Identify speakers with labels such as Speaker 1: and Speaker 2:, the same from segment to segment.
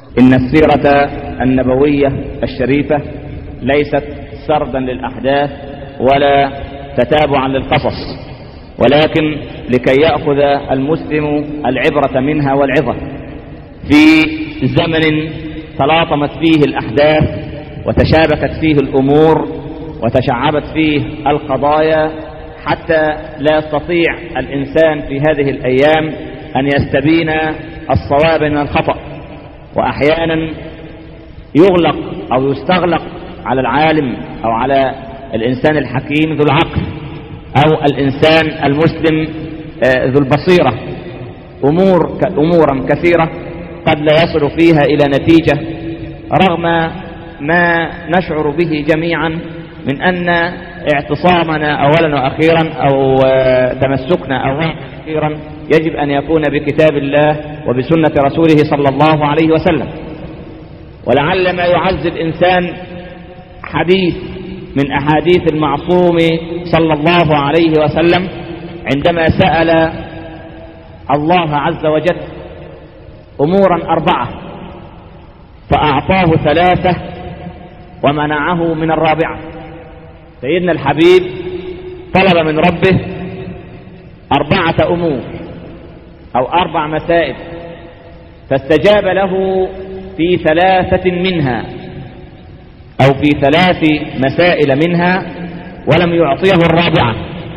Speaker 1: إن السيرة النبوية الشريفة ليست سردا للأحداث ولا تتابعا للقصص ولكن لكي يأخذ المسلم العبرة منها والعظة في زمن تلاطمت فيه الأحداث وتشابكت فيه الأمور وتشعبت فيه القضايا حتى لا يستطيع الإنسان في هذه الأيام أن يستبين الصواب من الخطأ وأحيانا يغلق أو يستغلق على العالم أو على الإنسان الحكيم ذو العقل أو الإنسان المسلم ذو البصيرة أمور أمورا كثيرة قد لا يصل فيها إلى نتيجة رغم ما نشعر به جميعا من أن اعتصامنا أولا وأخيرا أو تمسكنا أولا وأخيرا يجب أن يكون بكتاب الله وبسنة رسوله صلى الله عليه وسلم ولعل ما يعز الإنسان حديث من أحاديث المعصوم صلى الله عليه وسلم عندما سأل الله عز وجل أمورا أربعة فأعطاه ثلاثة ومنعه من الرابعة سيدنا الحبيب طلب من ربه أربعة أمور أو أربع مسائل فاستجاب له في ثلاثة منها أو في ثلاث مسائل منها ولم يعطيه الرابعة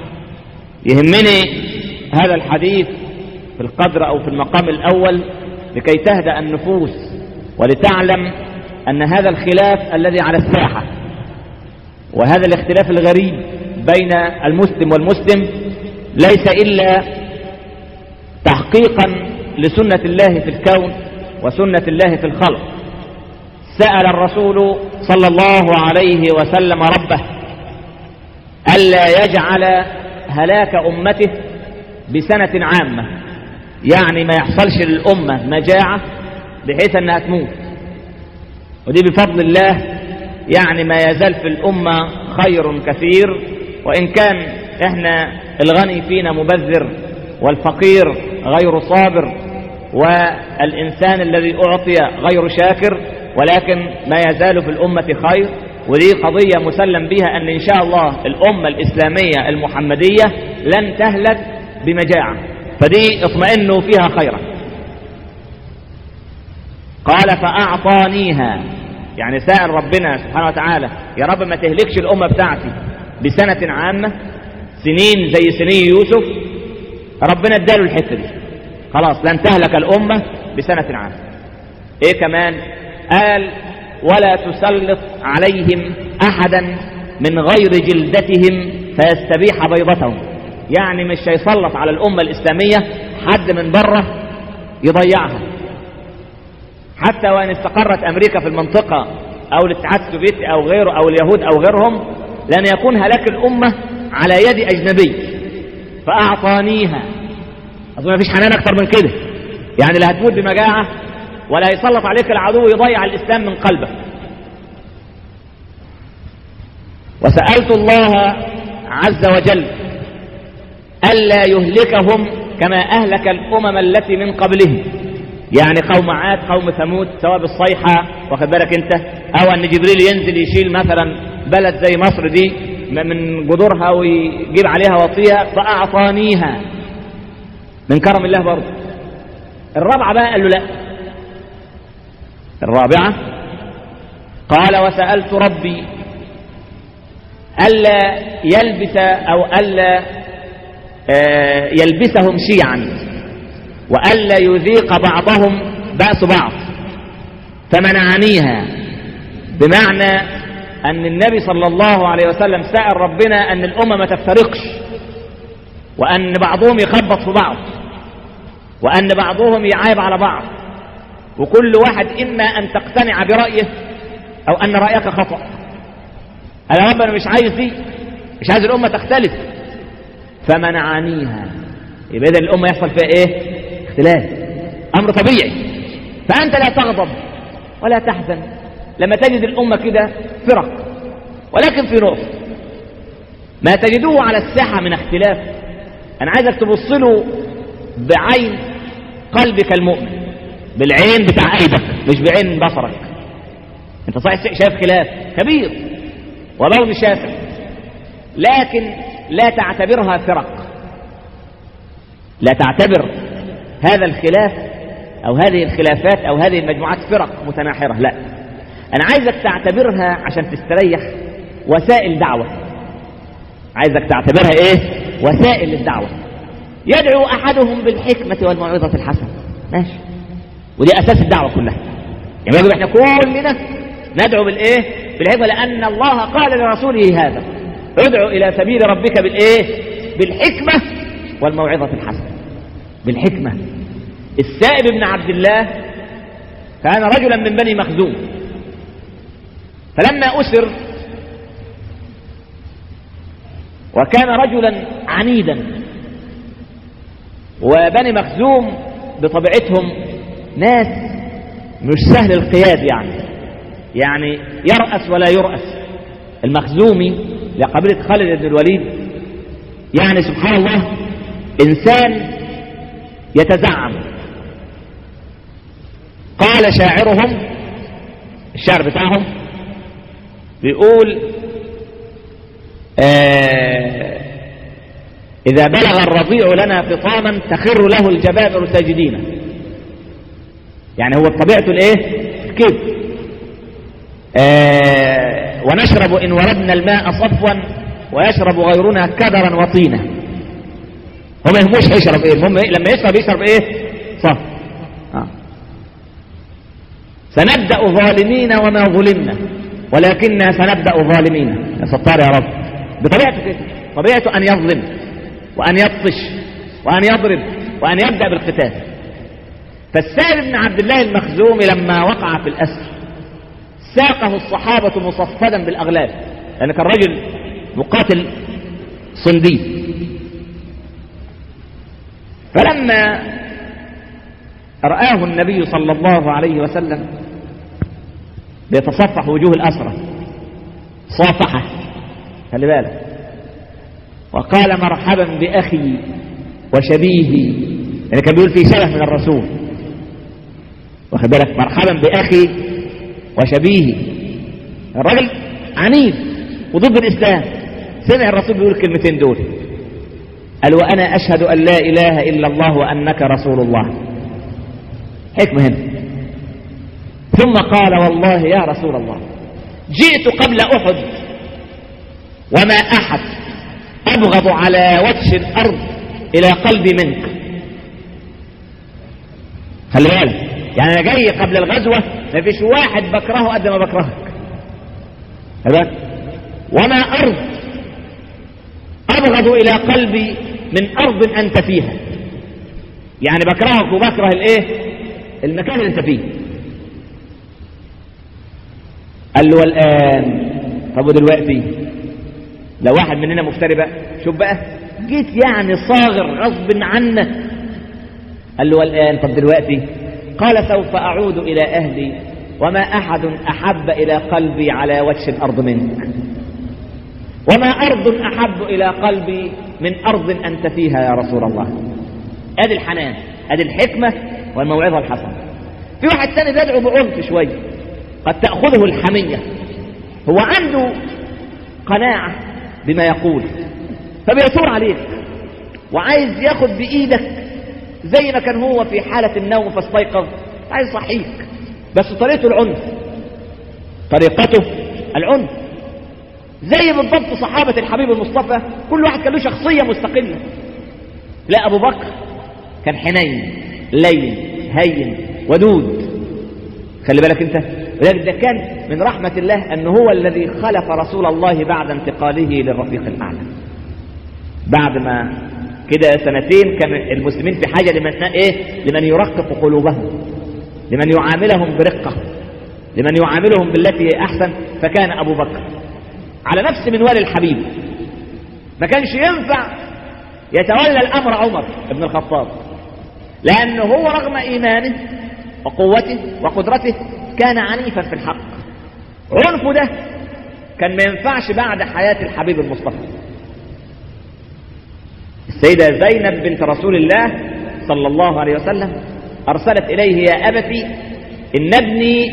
Speaker 1: يهمني هذا الحديث في القدر أو في المقام الأول لكي تهدأ النفوس ولتعلم أن هذا الخلاف الذي على الساحة وهذا الاختلاف الغريب بين المسلم والمسلم ليس إلا تحقيقا لسنة الله في الكون وسنة الله في الخلق سأل الرسول صلى الله عليه وسلم ربه ألا يجعل هلاك أمته بسنة عامة يعني ما يحصلش للأمة مجاعة بحيث أنها تموت ودي بفضل الله يعني ما يزال في الأمة خير كثير وإن كان إحنا الغني فينا مبذر والفقير غير صابر والإنسان الذي أعطي غير شاكر ولكن ما يزال في الأمة خير ودي قضية مسلم بها أن إن شاء الله الأمة الإسلامية المحمدية لن تهلك بمجاعة فدي اطمئنوا فيها خيرا قال فأعطانيها يعني سأل ربنا سبحانه وتعالى يا رب ما تهلكش الأمة بتاعتي بسنة عامة سنين زي سنين يوسف ربنا اداله الحتة دي خلاص لن تهلك الأمة بسنة عامة ايه كمان قال ولا تسلط عليهم أحدا من غير جلدتهم فيستبيح بيضتهم يعني مش هيسلط على الأمة الإسلامية حد من بره يضيعها حتى وإن استقرت أمريكا في المنطقة أو الاتحاد السوفيتي أو غيره أو اليهود أو غيرهم لن يكون هلاك الأمة على يد أجنبي فأعطانيها أظن ما فيش حنان أكثر من كده يعني لا هتموت بمجاعة ولا يسلط عليك العدو يضيع الإسلام من قلبك وسألت الله عز وجل ألا يهلكهم كما أهلك الأمم التي من قبلهم يعني قوم عاد قوم ثمود سواء بالصيحة واخد بالك انت او ان جبريل ينزل يشيل مثلا بلد زي مصر دي من جذورها ويجيب عليها وصيها فأعطانيها من كرم الله برضه الرابعة بقى قال له لا الرابعة قال وسألت ربي ألا يلبس أو ألا يلبسهم شيعا وألا يذيق بعضهم بأس بعض فمنعنيها بمعنى أن النبي صلى الله عليه وسلم سأل ربنا أن الأمة ما تفترقش وأن بعضهم يخبط في بعض وأن بعضهم يعايب على بعض وكل واحد إما أن تقتنع برأيه أو أن رأيك خطأ أنا ربنا مش عايز دي مش عايز الأمة تختلف فمنعانيها يبقى إذا الأمة يحصل فيها إيه اختلاف أمر طبيعي فأنت لا تغضب ولا تحزن لما تجد الأمة كده فرق ولكن في نقطة ما تجدوه على الساحة من اختلاف أنا عايزك تبص له بعين قلبك المؤمن بالعين بتاع قلبك مش بعين بصرك انت صحيح شايف خلاف كبير ولون شاسع لكن لا تعتبرها فرق لا تعتبر هذا الخلاف او هذه الخلافات او هذه المجموعات فرق متناحرة لا انا عايزك تعتبرها عشان تستريح وسائل دعوة عايزك تعتبرها ايه وسائل للدعوة يدعو احدهم بالحكمة والموعظة الحسنة ماشي ودي اساس الدعوة كلها يعني يجب احنا كلنا ندعو بالايه بالحكمة لان الله قال لرسوله هذا ادعو الى سبيل ربك بالايه بالحكمة والموعظة الحسنة بالحكمة السائب بن عبد الله كان رجلا من بني مخزوم فلما أسر وكان رجلا عنيدا وبني مخزوم بطبيعتهم ناس مش سهل القياد يعني يعني يرأس ولا يرأس المخزومي لقبيلة خالد بن الوليد يعني سبحان الله إنسان يتزعم قال شاعرهم الشعر بتاعهم بيقول آه إذا بلغ الرضيع لنا فطاما تخر له الجبابر ساجدين يعني هو طبيعته الايه كيف آه ونشرب إن وردنا الماء صفوا ويشرب غيرنا كدرا وطينا هو ما يهموش هيشرب ايه المهم إيه؟ لما يشرب يشرب ايه صف آه. سنبدأ ظالمين وما ظلمنا ولكننا سنبدأ ظالمين يا ستار يا رب بطبيعته كده طبيعته أن يظلم وأن يبطش وأن يضرب وأن يبدأ بالقتال فالسائل بن عبد الله المخزومي لما وقع في الأسر ساقه الصحابة مصفدا بالأغلال لأن كان رجل مقاتل صندي فلما رآه النبي صلى الله عليه وسلم بيتصفح وجوه الأسرة صافحه خلي بالك وقال مرحبا بأخي وشبيهي يعني كان بيقول في شرف من الرسول واخد بالك مرحبا بأخي وشبيهي الراجل عنيف وضد الإسلام سمع الرسول بيقول الكلمتين دول قال وأنا أشهد أن لا إله إلا الله وأنك رسول الله حكمة هنا ثم قال والله يا رسول الله جئت قبل أحد وما أحد أبغض على وجه الأرض إلى قلبي منك خلي بالك يعني أنا جاي قبل الغزوة ما فيش واحد بكرهه قد ما بكرهك خلي بالك وما أرض أبغض إلى قلبي من أرض أنت فيها يعني بكرهك وبكره الإيه المكان اللي أنت فيه قال له والآن طب ودلوقتي لو واحد مننا مفتري بقى شوف بقى جيت يعني صاغر غصب عنك قال له والآن طب دلوقتي قال سوف أعود إلى أهلي وما أحد أحب إلى قلبي على وجه الأرض منك وما أرض أحب إلى قلبي من أرض أنت فيها يا رسول الله أدي الحنان أدي الحكمة والموعظة الحسنة في واحد ثاني بيدعو بعنف شوية قد تأخذه الحمية هو عنده قناعة بما يقول فبيثور عليك وعايز ياخد بإيدك زي ما كان هو في حالة النوم فاستيقظ عايز يصحيك بس طريقته العنف طريقته العنف زي بالضبط صحابة الحبيب المصطفى كل واحد كان له شخصية مستقلة لا أبو بكر كان حنين لين هين ودود خلي بالك انت ولذلك ده كان من رحمة الله أنه هو الذي خلف رسول الله بعد انتقاله للرفيق الأعلى بعد ما كده سنتين كان المسلمين في حاجة لمن ايه لمن يرقق قلوبهم لمن يعاملهم برقة لمن يعاملهم بالتي هي أحسن فكان أبو بكر على نفس منوال الحبيب ما كانش ينفع يتولى الأمر عمر بن الخطاب لأنه هو رغم إيمانه وقوته وقدرته كان عنيفا في الحق عنفه ده كان ما ينفعش بعد حياة الحبيب المصطفى السيدة زينب بنت رسول الله صلى الله عليه وسلم أرسلت إليه يا أبتي إن ابني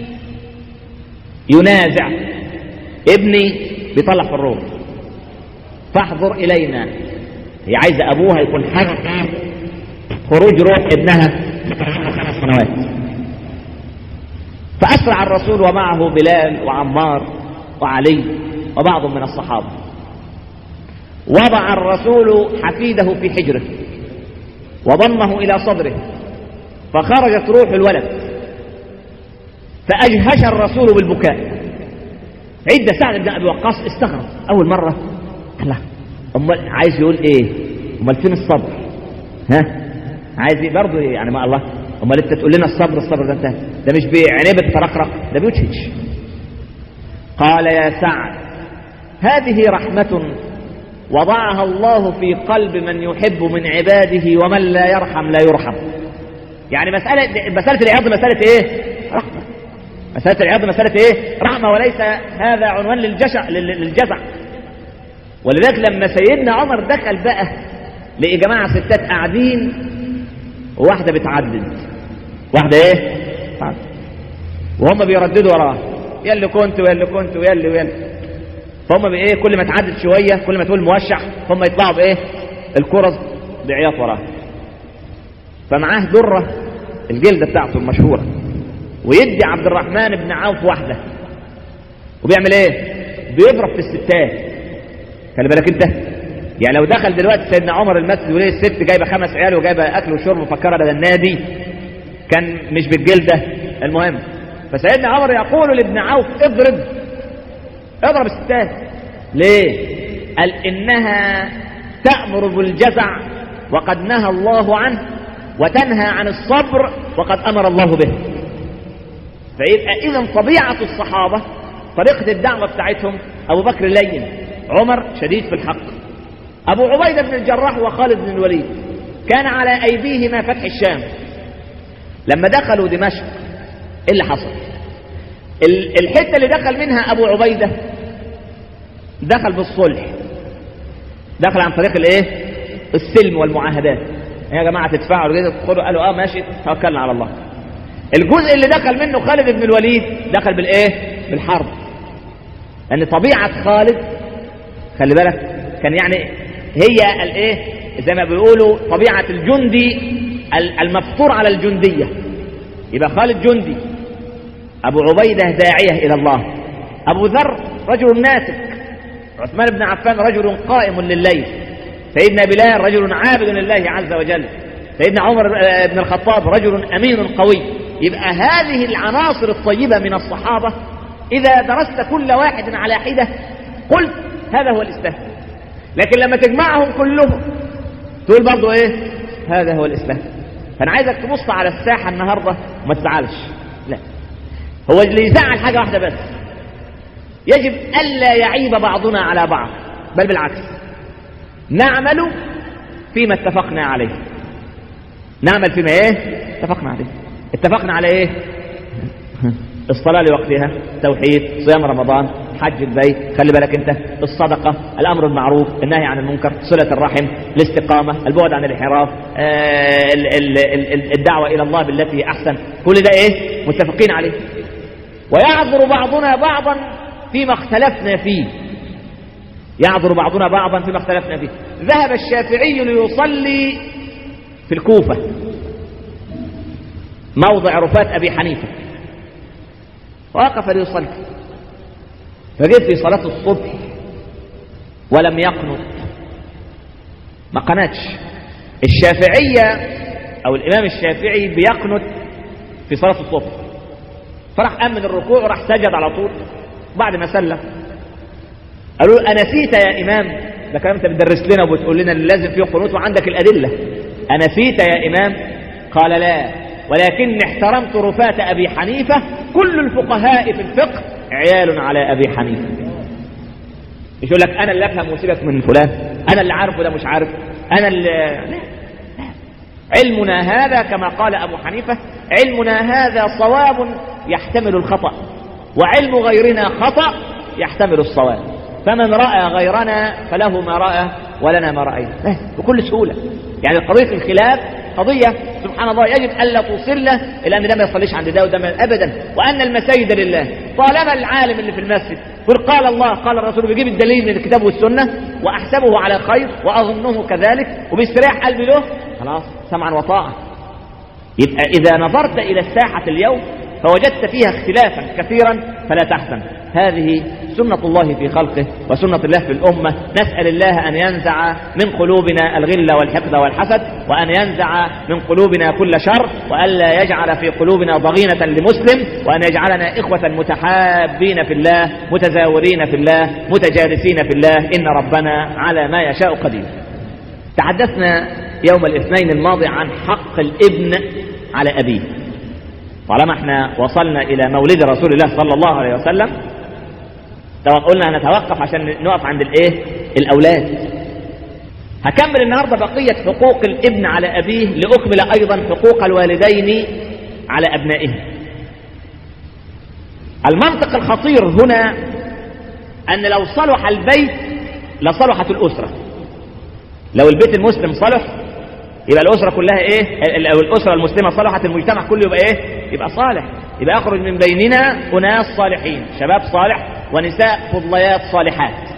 Speaker 1: ينازع ابني بيطلع في الروح فاحضر إلينا هي عايزة أبوها يكون حاجة خروج روح ابنها خمس سنوات فأسرع الرسول ومعه بلال وعمار وعلي وبعض من الصحابة وضع الرسول حفيده في حجره وضمه إلى صدره فخرجت روح الولد فأجهش الرسول بالبكاء عدة سعد بن أبي وقاص استغرب أول مرة لا أمال عايز يقول إيه أمال فين الصبر ها عايز إيه برضه يعني ما الله أمال أنت تقول لنا الصبر الصبر ده انتهى ده مش بعنبة ترقرق ده بيوتشج قال يا سعد هذه رحمة وضعها الله في قلب من يحب من عباده ومن لا يرحم لا يرحم يعني مسألة مسألة العياض مسألة ايه رحمة مسألة العياض مسألة ايه رحمة وليس هذا عنوان للجشع للجزع ولذلك لما سيدنا عمر دخل بقى لقي جماعة ستات قاعدين وواحدة بتعدد واحدة ايه تعدد. وهم بيرددوا وراه يا اللي كنت ويا اللي كنت ويا اللي ويا اللي فهم بايه كل ما تعدد شويه كل ما تقول موشح هم يطلعوا بايه الكرز بعياط وراه فمعاه دره الجلده بتاعته المشهوره ويدي عبد الرحمن بن عوف واحده وبيعمل ايه بيضرب في الستات خلي بالك انت يعني لو دخل دلوقتي سيدنا عمر المسجد وليه الست جايبه خمس عيال وجايبه اكل وشرب مفكره ده النادي كان مش بالجلده المهم فسيدنا عمر يقول لابن عوف اضرب اضرب الستات ليه قال انها تأمر بالجزع وقد نهى الله عنه وتنهى عن الصبر وقد امر الله به فيبقى اذا طبيعة الصحابة طريقة الدعوة بتاعتهم ابو بكر لين عمر شديد في الحق ابو عبيدة بن الجراح وخالد بن الوليد كان على ايديهما فتح الشام لما دخلوا دمشق ايه اللي حصل الحته اللي دخل منها ابو عبيده دخل بالصلح دخل عن طريق الايه السلم والمعاهدات يا جماعه تدفعوا كده تدخلوا قالوا اه ماشي توكلنا على الله الجزء اللي دخل منه خالد بن الوليد دخل بالايه بالحرب لان طبيعه خالد خلي بالك كان يعني هي الايه زي ما بيقولوا طبيعه الجندي المفطور على الجنديه يبقى خالد جندي أبو عبيدة داعية إلى الله أبو ذر رجل ناسك عثمان بن عفان رجل قائم لليل سيدنا بلال رجل عابد لله عز وجل سيدنا عمر بن الخطاب رجل أمين قوي يبقى هذه العناصر الطيبة من الصحابة إذا درست كل واحد على حدة قلت هذا هو الإسلام لكن لما تجمعهم كلهم تقول برضو إيه هذا هو الإسلام فأنا عايزك تبص على الساحة النهاردة وما تزعلش لا هو اللي يزعل حاجة واحدة بس يجب ألا يعيب بعضنا على بعض بل بالعكس نعمل فيما اتفقنا عليه نعمل فيما ايه اتفقنا عليه اتفقنا على ايه الصلاة لوقتها توحيد صيام رمضان حج البيت خلي بالك انت الصدقة الامر المعروف النهي عن المنكر صلة الرحم الاستقامة البعد عن الانحراف آه الدعوة الى الله بالتي احسن كل ده ايه متفقين عليه ويعذر بعضنا بعضا فيما اختلفنا فيه يعذر بعضنا بعضا فيما اختلفنا فيه ذهب الشافعي ليصلي في الكوفة موضع رفات أبي حنيفة وقف ليصلي فجئت في صلاة الصبح ولم يقنط ما قنتش الشافعية أو الإمام الشافعي بيقنت في صلاة الصبح فراح أمن الركوع وراح سجد على طول بعد ما سلم قالوا له أنسيت يا إمام ده كلام أنت بتدرس لنا وبتقول لنا اللي لازم فيه قنوت وعندك الأدلة أنسيت يا إمام قال لا ولكن احترمت رفات أبي حنيفة كل الفقهاء في الفقه عيال على أبي حنيفة مش يقول لك أنا اللي أفهم وسيبك من فلان أنا اللي عارف وده مش عارف أنا اللي لا. لا. علمنا هذا كما قال أبو حنيفة علمنا هذا صواب يحتمل الخطأ وعلم غيرنا خطأ يحتمل الصواب فمن رأى غيرنا فله ما رأى ولنا ما رأينا بكل سهولة يعني قضية الخلاف قضية سبحان الله يجب ألا توصلنا إلى أن ده ما يصليش عند ده وده ما- أبدا وأن المساجد لله طالما العالم اللي في المسجد يقول قال الله قال الرسول بيجيب الدليل من الكتاب والسنة وأحسبه على خير وأظنه كذلك وبيستريح قلبي له خلاص سمعا وطاعة يبقى إذا نظرت إلى الساحة اليوم فوجدت فيها اختلافا كثيرا فلا تحزن هذه سنة الله في خلقه وسنة الله في الأمة نسأل الله أن ينزع من قلوبنا الغل والحقد والحسد وأن ينزع من قلوبنا كل شر وألا يجعل في قلوبنا ضغينة لمسلم وأن يجعلنا إخوة متحابين في الله متزاورين في الله متجالسين في الله إن ربنا على ما يشاء قدير تحدثنا يوم الاثنين الماضي عن حق الابن على أبيه طالما احنا وصلنا إلى مولد رسول الله صلى الله عليه وسلم تو- قلنا نتوقف عشان نقف عند الايه الأولاد هكمل النهاردة بقية حقوق الابن على أبيه لأكمل أيضا حقوق الوالدين على أبنائهم المنطق الخطير هنا أن لو صلح البيت لصلحت الأسرة لو البيت المسلم صلح يبقى الأسرة كلها إيه لو الأسرة المسلمة صلحت المجتمع كله يبقى إيه يبقى صالح يبقى يخرج من بيننا أناس صالحين شباب صالح ونساء فضليات صالحات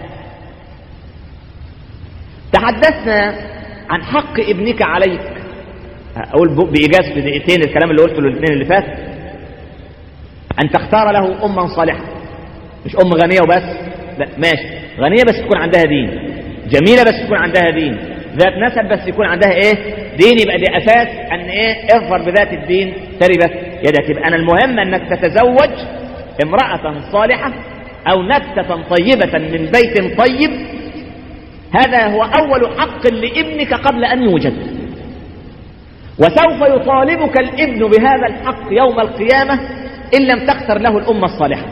Speaker 1: تحدثنا عن حق ابنك عليك أقول ب- بإيجاز في دقيقتين الكلام اللي قلته الاثنين اللي فات أن تختار له أما صالحة مش أم غنية وبس لا ماشي غنية بس تكون عندها دين جميلة بس تكون عندها دين ذات نسب بس يكون عندها ايه دين يبقى دي اساس ان ايه اظفر بذات الدين تربت يدك يبقى انا المهم انك تتزوج امرأة صالحة او نكتة طيبة من بيت طيب هذا هو اول حق لابنك قبل ان يوجد وسوف يطالبك الابن بهذا الحق يوم القيامة ان لم تختر له الامة الصالحة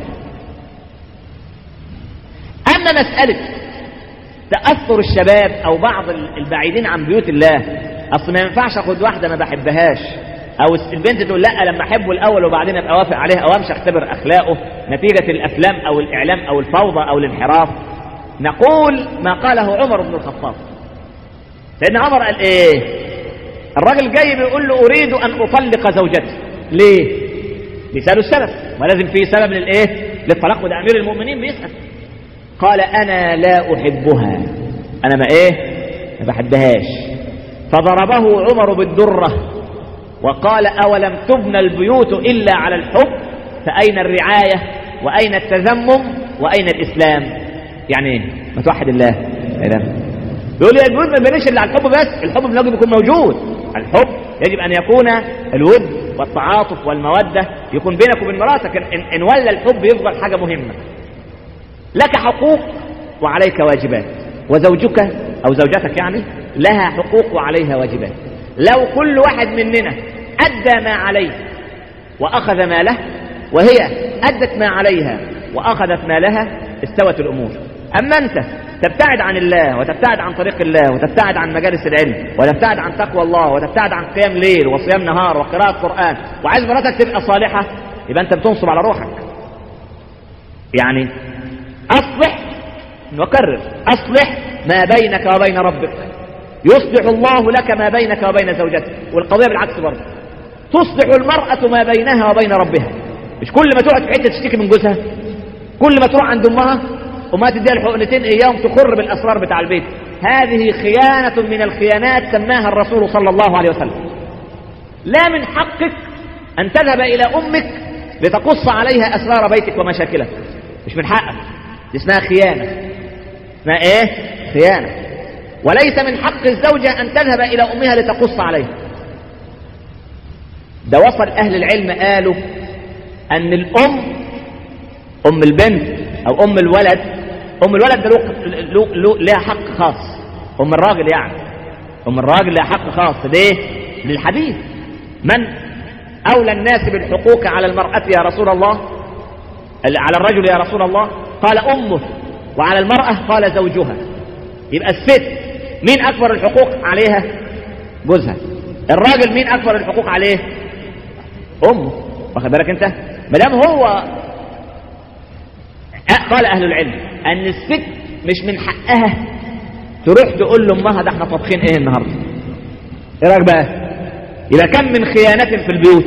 Speaker 1: اما مسألة تأثر الشباب او بعض البعيدين عن بيوت الله اصل ما ينفعش اخد واحدة ما بحبهاش او البنت تقول لا لما احبه الاول وبعدين ابقى اوافق عليه او امشي اختبر اخلاقه نتيجة الافلام او الاعلام او الفوضى او الانحراف نقول ما قاله عمر بن الخطاب لان عمر قال ايه الراجل جاي بيقول له اريد ان اطلق زوجتي ليه بيسألوا السبب ما لازم في سبب للايه للطلاق وده امير المؤمنين بيسأل قال انا لا احبها انا ما ايه ما بحبهاش فضربه عمر بالدرة وقال اولم تبنى البيوت الا على الحب فاين الرعاية واين التذمم واين الاسلام يعني ايه ما توحد الله إذا يقول لي البيوت ما بنيش الا على الحب بس الحب من يجب يكون موجود الحب يجب ان يكون الود والتعاطف والمودة يكون بينك وبين مراتك ان, إن ولى الحب يفضل حاجة مهمة لك حقوق وعليك واجبات وزوجك او زوجتك يعني لها حقوق وعليها واجبات لو كل واحد مننا ادى ما عليه واخذ ما له وهي ادت ما عليها واخذت ما لها استوت الامور اما انت تبتعد عن الله وتبتعد عن طريق الله وتبتعد عن مجالس العلم وتبتعد عن تقوى الله وتبتعد عن قيام ليل وصيام نهار وقراءة قرآن وعايز مراتك تبقى صالحة يبقى انت بتنصب على روحك يعني اصلح نكرر اصلح ما بينك وبين ربك يصلح الله لك ما بينك وبين زوجتك والقضية بالعكس برضه تصلح المرأة ما بينها وبين ربها مش كل ما تقعد في حتة تشتكي من جوزها كل ما تروح عند امها وما تديها الحقنتين اياهم تخر بالاسرار بتاع البيت هذه خيانة من الخيانات سماها الرسول صلى الله عليه وسلم لا من حقك ان تذهب الى امك لتقص عليها اسرار بيتك ومشاكلك مش من حقك دي اسمها خيانة اسمها ايه خيانة وليس من حق الزوجة ان تذهب الى امها لتقص عليها ده وصل اهل العلم قالوا ان الام ام البنت او ام الولد ام الولد ده له- له- له- لها حق خاص ام الراجل يعني ام الراجل لها حق خاص ليه للحديث من اولى الناس بالحقوق على المرأة يا رسول الله على الرجل يا رسول الله قال امه وعلى المرأة قال زوجها يبقى الست مين اكبر الحقوق عليها جوزها الراجل مين اكبر الحقوق عليه امه واخد بالك انت ما دام هو قال اهل العلم ان الست مش من حقها تروح تقول لامها ده احنا طابخين ايه النهارده ايه رايك بقى إذا كم من خيانة في البيوت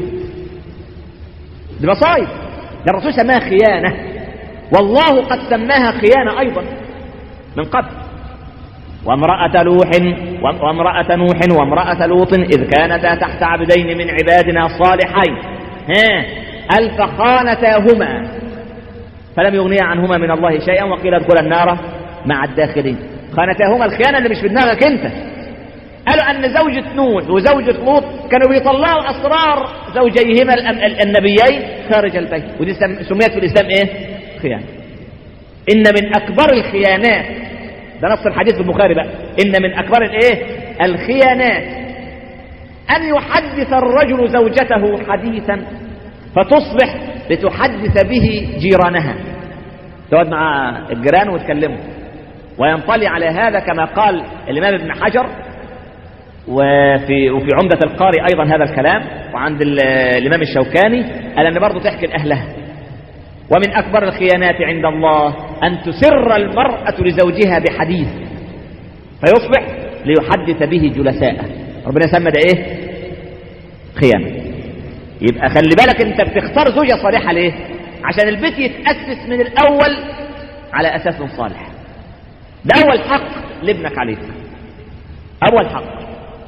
Speaker 1: دي مصايب ده الرسول سماها خيانة والله قد سماها خيانة أيضا من قبل وامرأة لوح وامرأة نوح وامرأة لوط إذ كانتا تحت عبدين من عبادنا الصالحين ها ألف خانتاهما فلم يغنيا عنهما من الله شيئا وقيل ادخلا النار مع الداخلين خانتاهما الخيانة اللي مش في دماغك انت قالوا ان زوجة نوح وزوجة لوط كانوا بيطلعوا اسرار زوجيهما النبيين خارج البيت ودي سميت في الاسلام ايه خيانة ان من اكبر الخيانات ده نص الحديث في البخاري بقى ان من اكبر الايه الخيانات ان يحدث الرجل زوجته حديثا فتصبح لتحدث به جيرانها تقعد مع الجيران وتكلموا وينطلي على هذا كما قال الامام ابن حجر وفي وفي عمدة القاري أيضا هذا الكلام وعند الإمام الشوكاني قال أن برضه تحكي لأهلها ومن أكبر الخيانات عند الله أن تسر المرأة لزوجها بحديث فيصبح ليحدث به جلساءه ربنا سمى ده إيه خيانة يبقى خلي بالك أنت بتختار زوجة صالحة ليه عشان البيت يتأسس من الأول على أساس صالح ده أول حق لابنك عليك أول حق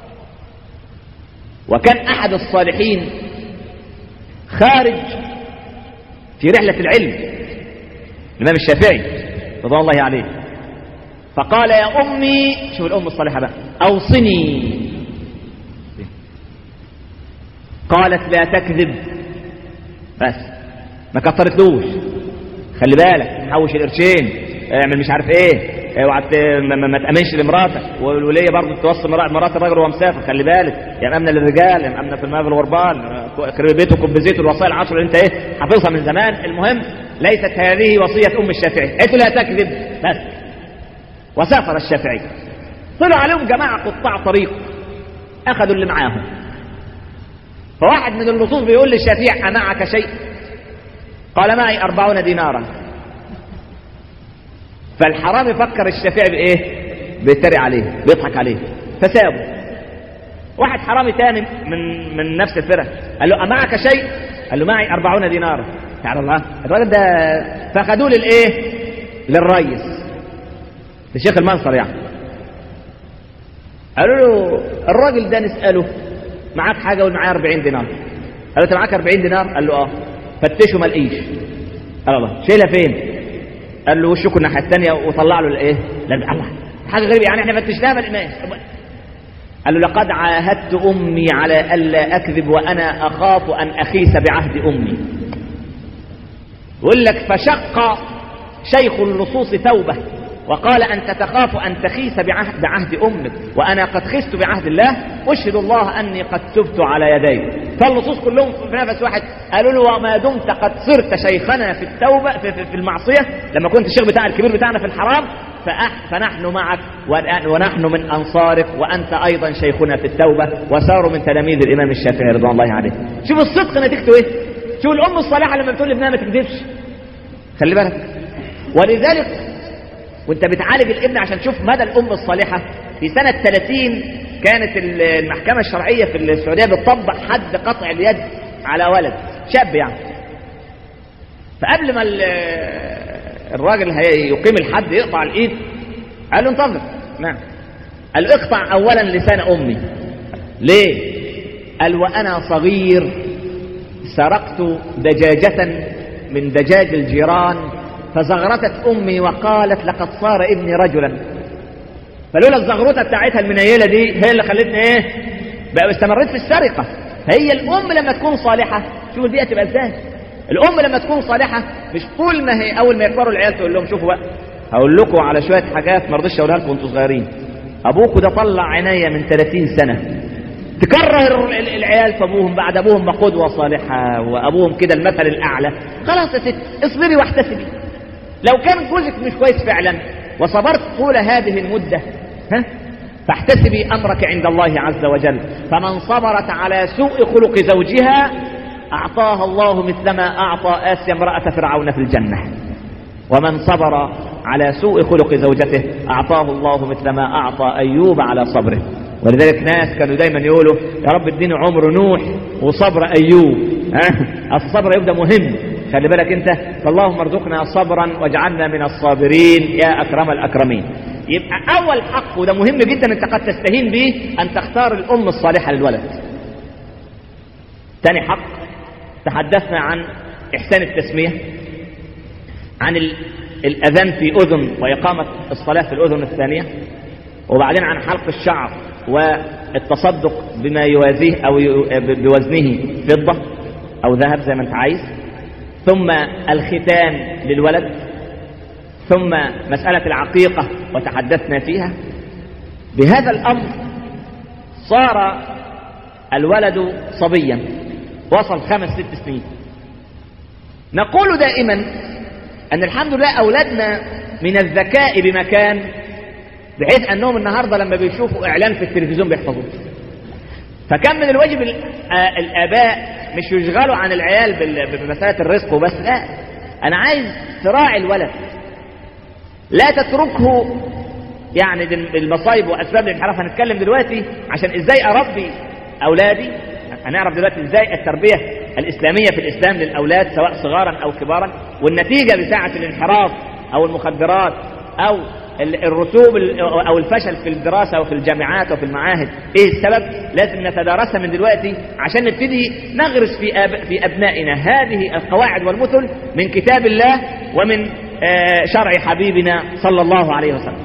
Speaker 1: وكان أحد الصالحين خارج في رحلة العلم الإمام الشافعي رضوان الله عليه فقال يا أمي شوف الأم الصالحة بقى أوصني قالت لا تكذب بس ما كترتلوش خلي بالك حوش القرشين اعمل مش عارف ايه اوعى ما, ما تامنش لمراتك والوليه برضه توصي مرات الراجل وهو مسافر خلي بالك يا مامنه للرجال يا مامنه في الماء والغربال كريم بيته كوب زيت الوصايا العشر اللي انت ايه حافظها من زمان المهم ليست هذه وصيه ام الشافعي قالت لا تكذب بس وسافر الشافعي طلع عليهم جماعه قطاع طريق اخذوا اللي معاهم فواحد من اللصوص بيقول للشافعي امعك شيء قال معي أربعون دينارا فالحرامي فكر الشافعي بايه بيتريق عليه بيضحك عليه فسابه واحد حرامي تاني من من نفس الفرقه قال له امعك شيء قال له معي أربعون دينارا تعالى الله الراجل ده فاخدوه للايه للريس لشيخ المنصر يعني قالوا له الراجل ده نساله معاك حاجه قول معايا 40 دينار قال له انت معاك 40 دينار قال له اه فتشه ما لقيش قال الله شيلها فين قال له وشكوا الناحيه الثانيه وطلع له الايه الله حاجه غريبه يعني احنا فتشناها ما لقيناش قال له لقد عاهدت امي على الا اكذب وانا اخاف ان اخيس بعهد امي يقول لك فشق شيخ اللصوص ثوبه وقال أنت تخاف أن تخيس بعهد, بعهد أمك وأنا قد خست بعهد الله أشهد الله أني قد تبت على يدي فاللصوص كلهم في نفس واحد قالوا له وما دمت قد صرت شيخنا في التوبة في, في, في المعصية لما كنت الشيخ بتاع الكبير بتاعنا في الحرام فأح فنحن معك ونحن من أنصارك وأنت أيضا شيخنا في التوبة وساروا من تلاميذ الإمام الشافعي رضوان الله عليه شوف الصدق نتيجته إيه شوف الأم الصالحة لما بتقول لابنها ما تكذبش خلي بالك ولذلك وانت بتعالج الابن عشان تشوف مدى الام الصالحه في سنه 30 كانت المحكمه الشرعيه في السعوديه بتطبق حد قطع اليد على ولد شاب يعني فقبل ما الراجل يقيم الحد يقطع الايد قال له انتظر نعم قال له اقطع اولا لسان امي ليه قال وانا صغير سرقت دجاجه من دجاج الجيران فزغرتت امي وقالت لقد صار ابني رجلا فلولا الزغروطه بتاعتها المنيله دي هي اللي خلتني ايه بقى استمريت في السرقه فهي الام لما تكون صالحه شوف البيئه تبقى ازاي الام لما تكون صالحه مش طول ما هي اول ما يكبروا العيال تقول لهم شوفوا بقى هقول لكم على شويه حاجات ما رضيتش اقولها لكم وانتوا صغيرين ابوكوا ده طلع عناية من 30 سنه تكره العيال في ابوهم بعد ابوهم بقدوه صالحه وابوهم كده المثل الاعلى خلاص يا ست اصبري واحتسبي لو كان جوزك مش كويس فعلا وصبرت طول هذه المدة ها فاحتسبي أمرك عند الله عز وجل فمن صبرت على سوء خلق زوجها أعطاها الله مثلما أعطى آسيا امرأة فرعون في الجنة ومن صبر على سوء خلق زوجته أعطاه الله مثلما أعطى أيوب على صبره ولذلك ناس كانوا دايما يقولوا يا رب اديني عمر نوح وصبر ايوب ها اصل صبر ايوب ده مهم خلي بالك انت فاللهم ارزقنا صبرا واجعلنا من الصابرين يا اكرم الاكرمين يبقى اول حق وده مهم جدا انت قد تستهين به ان تختار الام الصالحه للولد ثاني حق تحدثنا عن احسان التسميه عن ال- الاذان في اذن واقامه الصلاه في الاذن الثانيه وبعدين عن حلق الشعر والتصدق بما يوازيه او ي- بوزنه فضه او ذهب زي ما انت عايز ثم الختان للولد ثم مسألة العقيقة وتحدثنا فيها بهذا الأمر صار الولد صبيا وصل خمس ست سنين نقول دائما أن الحمد لله أولادنا من الذكاء بمكان بحيث أنهم النهاردة لما بيشوفوا إعلان في التلفزيون بيحفظوه فكان من الواجب ال- آه الآباء مش يشغلوا عن العيال بال- بمسألة الرزق وبس لا أنا عايز تراعي الولد لا تتركه يعني دل- المصايب واسباب الانحراف هنتكلم دلوقتي عشان ازاي اربي اولادي هنعرف دلوقتي ازاي التربيه الاسلاميه في الاسلام للاولاد سواء صغارا او كبارا والنتيجه بتاعه الانحراف او المخدرات او ال- الرسوب ال- او الفشل في الدراسه وفي الجامعات وفي المعاهد ايه السبب لازم نتدارسها من دلوقتي عشان نبتدي نغرس في أب... في ابنائنا هذه القواعد والمثل من كتاب الله ومن آه، شرع حبيبنا صلى الله عليه وسلم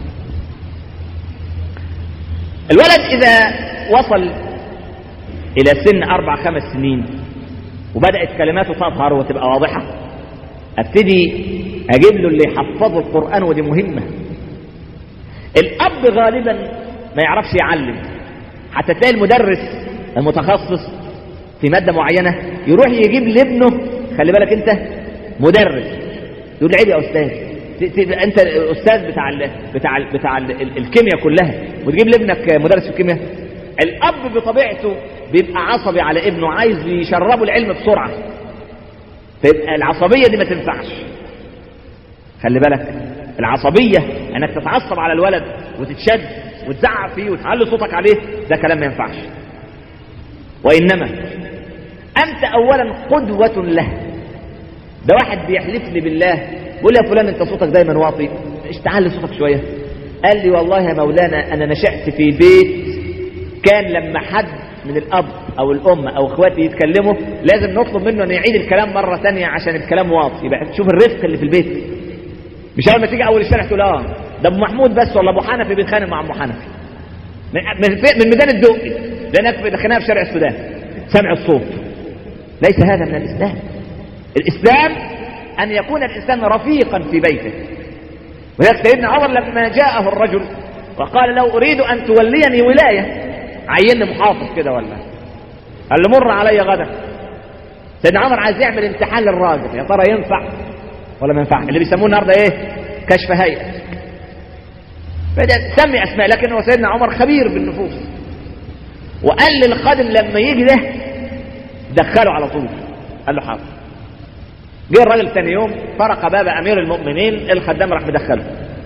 Speaker 1: الولد إذا وصل إلى سن أربع خمس سنين وبدأت كلماته تظهر وتبقى واضحة أبتدي أجيب له اللي يحفظه القرآن ودي مهمة الأب غالبا ما يعرفش يعلم حتى تلاقي المدرس المتخصص في مادة معينة يروح يجيب لابنه خلي بالك أنت مدرس يقول لي عيب يا أستاذ ت- ت- انت الاستاذ بتاع ال بتاع ال بتاع ال الكيمياء كلها وتجيب لابنك مدرس في الكيمياء الاب بطبيعته بيبقى عصبي على ابنه عايز يشربه العلم بسرعه تبقى العصبيه دي ما تنفعش خلي بالك العصبيه انك تتعصب على الولد وتتشد وتزعق فيه وتعلي صوتك عليه ده كلام ما ينفعش وانما انت اولا قدوه له ده واحد بيحلف لي بالله بيقول لي يا فلان انت صوتك دايما واطي ايش تعلي صوتك شويه قال لي والله يا مولانا انا نشأت في بيت كان لما حد من الاب او الام او اخواتي يتكلموا لازم نطلب منه ان يعيد الكلام مره ثانيه عشان الكلام واطي يبقى شوف الرفق اللي في البيت مش اول ما تيجي اول الشارع تقول اه ده ابو محمود بس ولا ابو حنفي بيتخانق مع ابو حنفي من من, في- من ميدان الدقي لانك في خناقه في شارع السودان سمع الصوت ليس هذا من الاسلام الإسلام أن يكون الإنسان رفيقا في بيته ولذلك سيدنا عمر لما جاءه الرجل وقال لو أريد أن توليني ولاية عيني محافظ كده ولا قال له مر علي غدا سيدنا عمر عايز يعمل امتحان للراجل يا ترى ينفع ولا ما ينفعش اللي بيسموه النهارده ايه كشف هيئه بدأ سمي اسماء لكن هو سيدنا عمر خبير بالنفوس وقال للخادم لما يجي ده دخله على طول قال له حاضر جه الراجل ثاني يوم طرق باب امير المؤمنين الخدام راح مدخله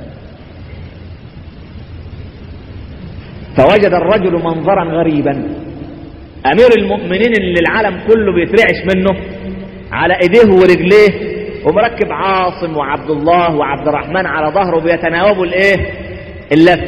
Speaker 1: فوجد الرجل منظرا غريبا امير المؤمنين اللي العالم كله بيترعش منه على ايديه ورجليه ومركب عاصم وعبد الله وعبد الرحمن على ظهره بيتناوبوا الايه اللف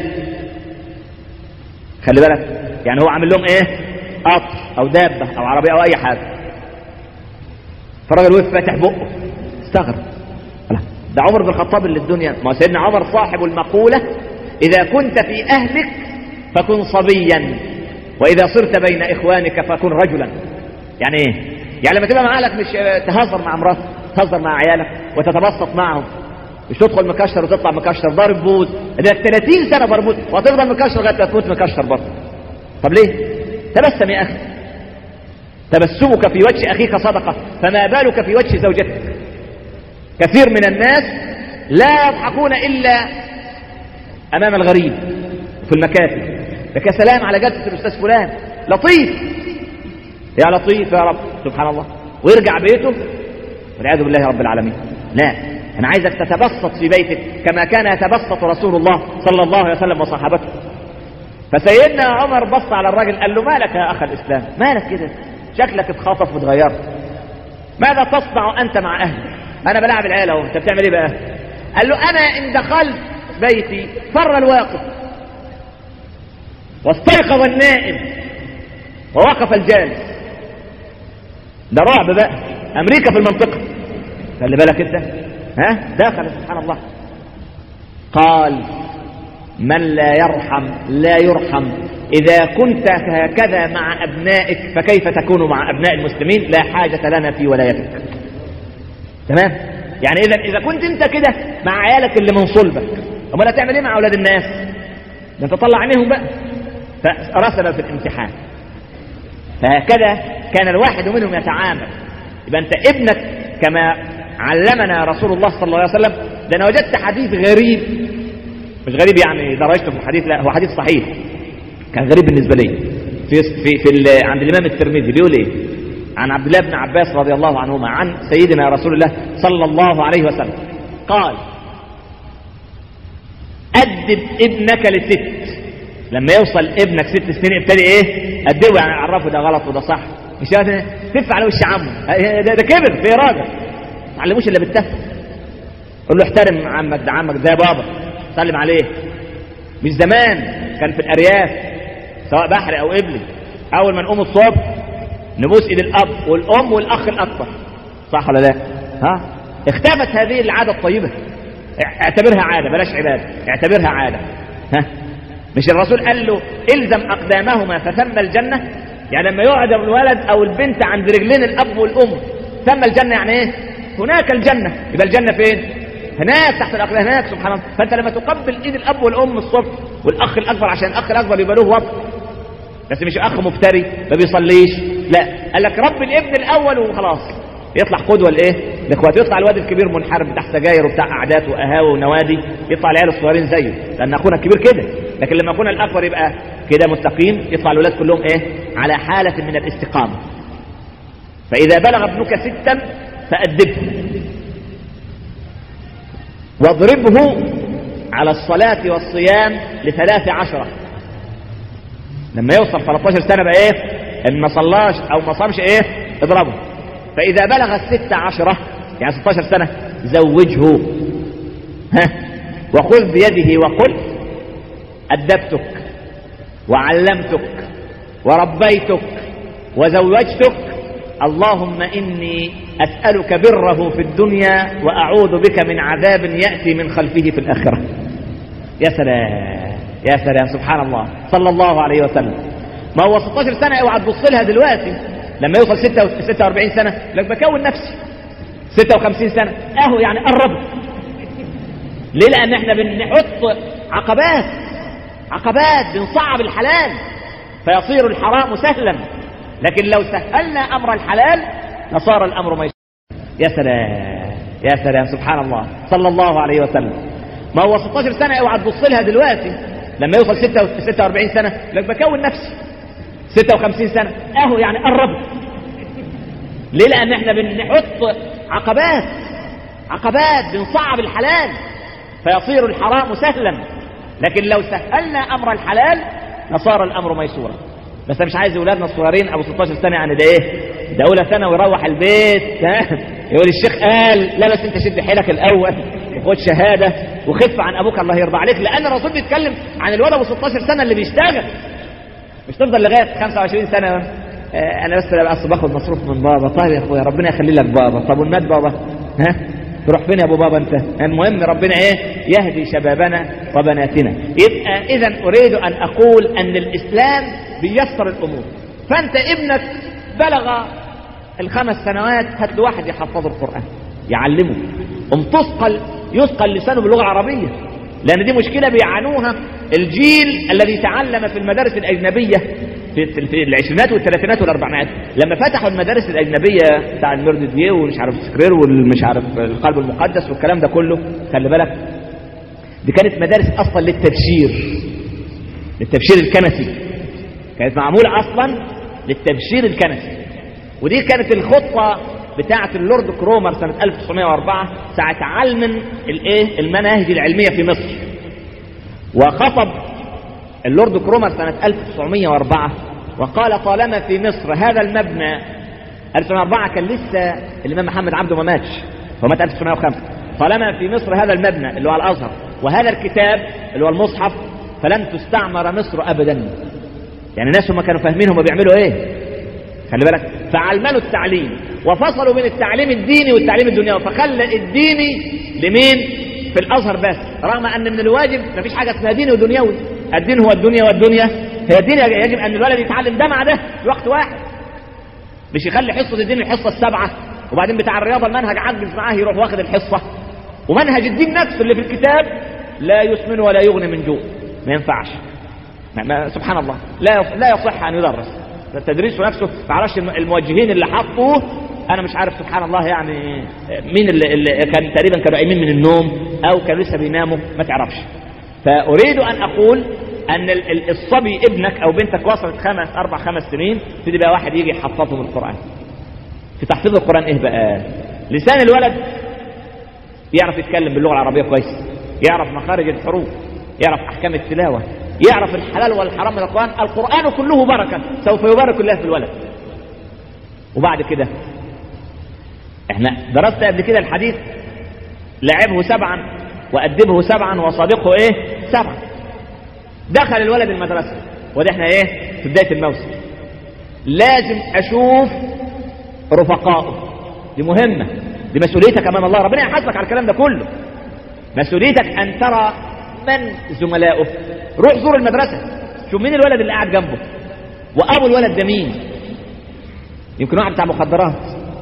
Speaker 1: خلي بالك يعني هو عامل لهم ايه قطر او دابه او عربيه او اي حاجه فالراجل وقف فاتح بقه استغرب الله، ده عمر بن الخطاب اللي الدنيا ما سيدنا عمر صاحب المقولة إذا كنت في أهلك فكن صبيا وإذا صرت بين إخوانك فكن رجلا يعني إيه؟ يعني لما تبقى مع أهلك مش آه، تهزر مع مراتك تهزر مع عيالك وتتبسط معهم مش تدخل مكشر وتطلع مكشر ضارب بوز ده 30 سنة ضارب بوز وهتفضل مكشر لغاية ما تموت مكشر برضه طب ليه؟ تبسم يا أخي تبسمك في وجه أخيك صدقة فما بالك في وجه زوجتك كثير من الناس لا يضحكون إلا أمام الغريب في المكاتب لك يا سلام على جلسة الأستاذ فلان لطيف يا لطيف يا رب سبحان الله ويرجع بيته والعياذ بالله رب العالمين لا أنا عايزك تتبسط في بيتك كما كان يتبسط رسول الله صلى الله عليه وسلم وصحابته فسيدنا عمر بص على الراجل قال له مالك يا اخ الاسلام مالك كده شكلك اتخطف واتغيرت ماذا تصنع انت مع اهلك انا بلعب العيال اهو انت بتعمل ايه بقى قال له انا ان دخلت بيتي فر الواقف واستيقظ النائم ووقف الجالس ده رعب بقى امريكا في المنطقه خلي بالك انت ها دخل سبحان الله قال من لا يرحم لا يرحم إذا كنت هكذا مع أبنائك فكيف تكون مع أبناء المسلمين لا حاجة لنا في ولايتك تمام يعني إذا إذا كنت أنت كده مع عيالك اللي من صلبك أمال هتعمل إيه مع أولاد الناس ده أنت طلع عينيهم بقى فرسب في الامتحان فهكذا كان الواحد منهم يتعامل يبقى أنت ابنك كما علمنا رسول الله صلى الله عليه وسلم ده أنا وجدت حديث غريب مش غريب يعني درجته في الحديث لا هو حديث صحيح كان غريب بالنسبة لي في في, في عند الإمام الترمذي بيقول إيه عن عبد الله بن عباس رضي الله عنهما عن سيدنا رسول الله صلى الله عليه وسلم قال أدب ابنك لست لما يوصل ابنك ست سنين ابتدي ايه أدبه يعني عرفه ده غلط وده صح مش تف على وش عمه ده, ده كبر في راجل ما علموش الا بالتف قول له احترم عمك ده عمك ده بابا سلم عليه مش زمان كان في الارياف سواء بحري او قبلي اول ما نقوم الصبح نبوس ايد الاب والام والاخ الاكبر صح ولا لا ها اختفت هذه العاده الطيبه اعتبرها عاده بلاش عباده اعتبرها عاده ها مش الرسول قال له الزم اقدامهما فثم الجنه يعني لما يقعد الولد او البنت عند رجلين الاب والام ثم الجنه يعني ايه هناك الجنه يبقى الجنه فين هناك تحت الاقدام هناك سبحان الله فانت لما تقبل ايد الاب والام الصبح والاخ الاكبر عشان الاخ الاكبر يبقى له وقت بس مش اخ مفتري ما بيصليش لا قال لك رب الابن الاول وخلاص يطلع قدوه لايه لاخواته يطلع الواد الكبير منحرف بتاع سجاير وبتاع قعدات وقهاوي ونوادي يطلع العيال الصغيرين زيه لان اخونا الكبير كده لكن لما اخونا الاكبر يبقى كده مستقيم يطلع الولاد كلهم ايه على حاله من الاستقامه فاذا بلغ ابنك ستا فادبه واضربه على الصلاة والصيام لثلاث عشرة لما يوصل 13 سنة بقى ايه ان ما صلاش او ما صامش ايه اضربه فاذا بلغ الست عشرة يعني 16 سنة زوجه ها وخذ بيده وقل أدبتك وعلمتك وربيتك وزوجتك اللهم إني أسألك بره في الدنيا وأعوذ بك من عذاب يأتي من خلفه في الآخرة يا سلام يا سلام سبحان الله صلى الله عليه وسلم ما هو 16 سنة اوعى تبص لها دلوقتي لما يوصل 46 سنة لك بكون نفسي 56 سنة اهو يعني قربت ليه لان احنا بنحط عقبات عقبات بنصعب الحلال فيصير الحرام سهلا لكن لو سهلنا امر الحلال لصار الامر ميسورا يا سلام يا سلام سبحان الله صلى الله عليه وسلم ما هو 16 سنة اوعى تبص لها دلوقتي لما يوصل 46 سنة لك بكون نفسي 56 سنة اهو يعني قربت ليه لان احنا بنحط عقبات عقبات بنصعب الحلال فيصير الحرام سهلا لكن لو سهلنا امر الحلال لصار الامر ميسورا بس انا مش عايز اولادنا الصغيرين ابو 16 سنه يعني ده ايه ده اولى سنه ويروح البيت ها يقول الشيخ قال لا بس انت شد حيلك الاول وخد شهاده وخف عن ابوك الله يرضى عليك لان الرسول بيتكلم عن الولد ابو 16 سنه اللي بيشتغل مش تفضل لغايه 25 سنه آه انا بس اصل باخد مصروف من بابا طيب يا اخويا ربنا يخلي لك بابا طب والمات بابا ها تروح فين يا ابو بابا انت المهم ربنا ايه يهدي شبابنا وبناتنا يبقى اذا اريد ان اقول ان الاسلام بيسر الامور فانت ابنك بلغ الخمس سنوات هات له واحد يحفظه القران يعلمه ام تثقل يثقل لسانه باللغه العربيه لان دي مشكله بيعانوها الجيل الذي تعلم في المدارس الاجنبيه في, في العشرينات والثلاثينات والاربعينات لما فتحوا المدارس الاجنبيه بتاع الميرد ديو ومش عارف سكرير والمش عارف القلب المقدس والكلام ده كله خلي بالك دي كانت مدارس اصلا للتبشير للتبشير الكنسي كانت معموله اصلا للتبشير الكنسي ودي كانت الخطه بتاعه اللورد كرومر سنه 1904 ساعه علم الايه المناهج العلميه في مصر وخطب اللورد كرومر سنة 1904 وقال طالما في مصر هذا المبنى 1904 كان لسه الإمام محمد عبده ما ماتش هو مات 1905 طالما في مصر هذا المبنى اللي هو الأزهر وهذا الكتاب اللي هو المصحف فلن تستعمر مصر أبدا يعني الناس هم كانوا فاهمين هم بيعملوا ايه خلي بالك فعلمنوا التعليم وفصلوا بين التعليم الديني والتعليم الدنيوي فخلى الديني لمين في الازهر بس رغم ان من الواجب مفيش حاجه اسمها ديني ودنيوي الدين هو الدنيا والدنيا هي الدين يجب ان الولد يتعلم ده مع ده في وقت واحد مش يخلي حصه الدين الحصه السبعه وبعدين بتاع الرياضه المنهج عجز معاه يروح واخد الحصه ومنهج الدين نفسه اللي في الكتاب لا يسمن ولا يغني من جوع ما ينفعش ما ما سبحان الله لا لا يصح ان يدرس التدريس نفسه ما اعرفش الموجهين اللي حطوه انا مش عارف سبحان الله يعني مين اللي, اللي كان تقريبا كانوا قايمين من النوم او كانوا لسه بيناموا ما تعرفش فاريد ان اقول ان ال- ال- الصبي ابنك او بنتك وصلت خمس اربع خمس سنين تبتدي بقى واحد يجي يحفظهم القران في تحفيظ القران ايه بقى لسان الولد يعرف يتكلم باللغه العربيه كويس يعرف مخارج الحروف يعرف احكام التلاوه يعرف الحلال والحرام من القران القران كله بركه سوف يبارك الله في الولد وبعد كده احنا درست قبل كده الحديث لعبه سبعا وأدبه سبعا وصادقه ايه سبعا دخل الولد المدرسة وده احنا ايه في بداية الموسم لازم اشوف رفقائه دي مهمة دي مسؤوليتك امام الله ربنا يحاسبك على الكلام ده كله مسؤوليتك ان ترى من زملائه روح زور المدرسة شوف مين الولد اللي قاعد جنبه وابو الولد ده مين يمكن واحد بتاع مخدرات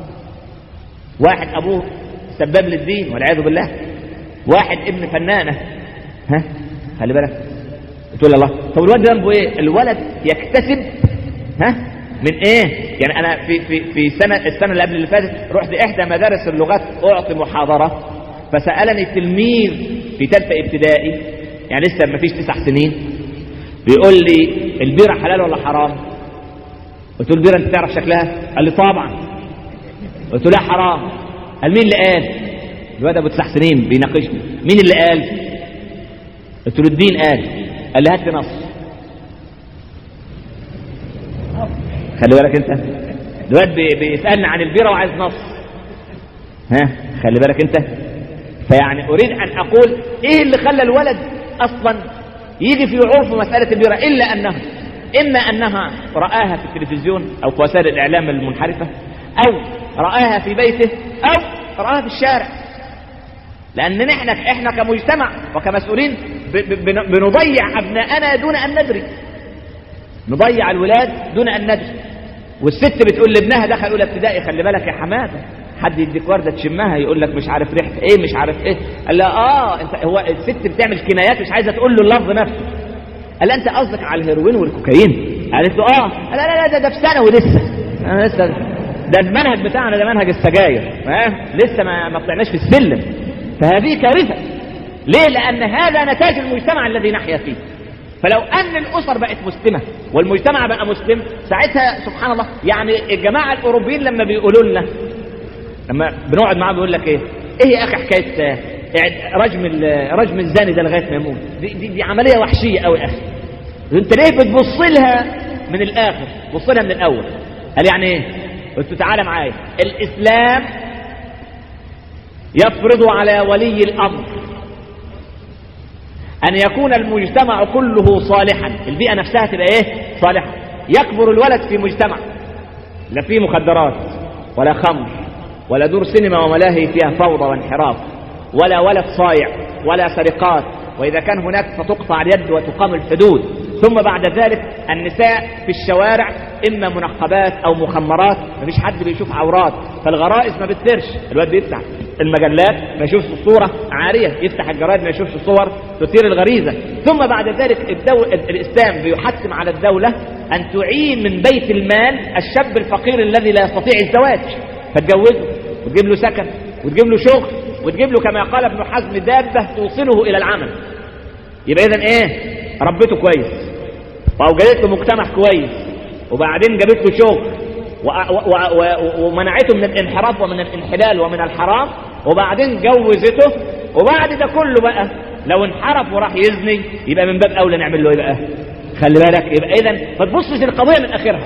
Speaker 1: واحد ابوه سباب للدين والعياذ بالله واحد ابن فنانه ها خلي بالك تقول الله طب الولد ده ذنبه ايه الولد يكتسب ها من ايه يعني انا في في في سنه السنه اللي قبل اللي فاتت رحت احدى مدارس اللغات اعطي محاضره فسالني تلميذ في ثالثه ابتدائي يعني لسه ما فيش تسع سنين بيقول لي البيره حلال ولا حرام قلت له البيره انت تعرف شكلها قال لي طبعا قلت له لا حرام قال مين اللي قال الواد ابو تسع سنين بيناقشني مين اللي قال قلت له الدين قال قال لي هات لي نص خلي بالك انت الواد بي- بيسالني عن البيره وعايز نص ها خلي بالك انت فيعني اريد ان اقول ايه اللي خلى الولد اصلا يجي في عرف مساله البيره الا انه اما انها راها في التلفزيون او في وسائل الاعلام المنحرفه او راها في بيته او راها في الشارع لان احنا احنا كمجتمع وكمسؤولين ب- ب- بن- بنضيع ابناءنا دون ان ندري نضيع الولاد دون ان ندري والست بتقول لابنها دخل اولى ابتدائي خلي بالك يا حماده حد يديك ورده تشمها يقول لك مش عارف ريحه ايه مش عارف ايه قال لها اه انت هو الست بتعمل كنايات مش عايزه تقول له اللفظ نفسه قال لها انت قصدك على الهيروين والكوكايين قالت له اه قال لا لا لا ده, ده في ثانوي لسه انا لسه ده المنهج بتاعنا ده منهج السجاير ها لسه ما ما طلعناش في السلم فهذه كارثه ليه لان هذا نتاج المجتمع الذي نحيا فيه فلو ان الاسر بقت مسلمه والمجتمع بقى مسلم ساعتها سبحان الله يعني الجماعه الاوروبيين لما بيقولوا لنا لما بنقعد معاهم بيقول لك ايه ايه يا اخي حكايه آه، إعد- رجم ال- رجم الزاني ده لغايه ما يموت دي, دي, دي عمليه وحشيه قوي يا اخي انت ليه بتبص لها من الاخر بص لها من الاول قال يعني ايه قلت له تعالى معايا الاسلام يفرض على ولي الامر أن يكون المجتمع كله صالحا البيئة نفسها تبقى إيه صالحة يكبر الولد في مجتمع لا فيه مخدرات ولا خمر ولا دور سينما وملاهي فيها فوضى وانحراف ولا ولد صايع ولا سرقات وإذا كان هناك فتقطع اليد وتقام الحدود ثم بعد ذلك النساء في الشوارع إما منقبات أو مخمرات مفيش حد بيشوف عورات فالغرائز ما بتثيرش الواد بيفتح المجلات ما يشوفش الصورة عارية يفتح الجرائد ما يشوفش صور تثير الغريزة ثم بعد ذلك الدو... الإسلام بيحتم على الدولة أن تعين من بيت المال الشاب الفقير الذي لا يستطيع الزواج فتجوزه وتجيب له سكن وتجيب له شغل وتجيب له كما قال ابن حزم دابة توصله إلى العمل يبقى إذا إيه ربته كويس وأوجدت له مجتمع كويس وبعدين جابت له شغل و- و- و- ومنعته من الانحراف ومن الانحلال ومن الحرام وبعدين جوزته وبعد ده كله بقى لو انحرف وراح يزني يبقى من باب اولى نعمل له ايه بقى خلي بالك يبقى اذا ما تبصش للقضيه من اخرها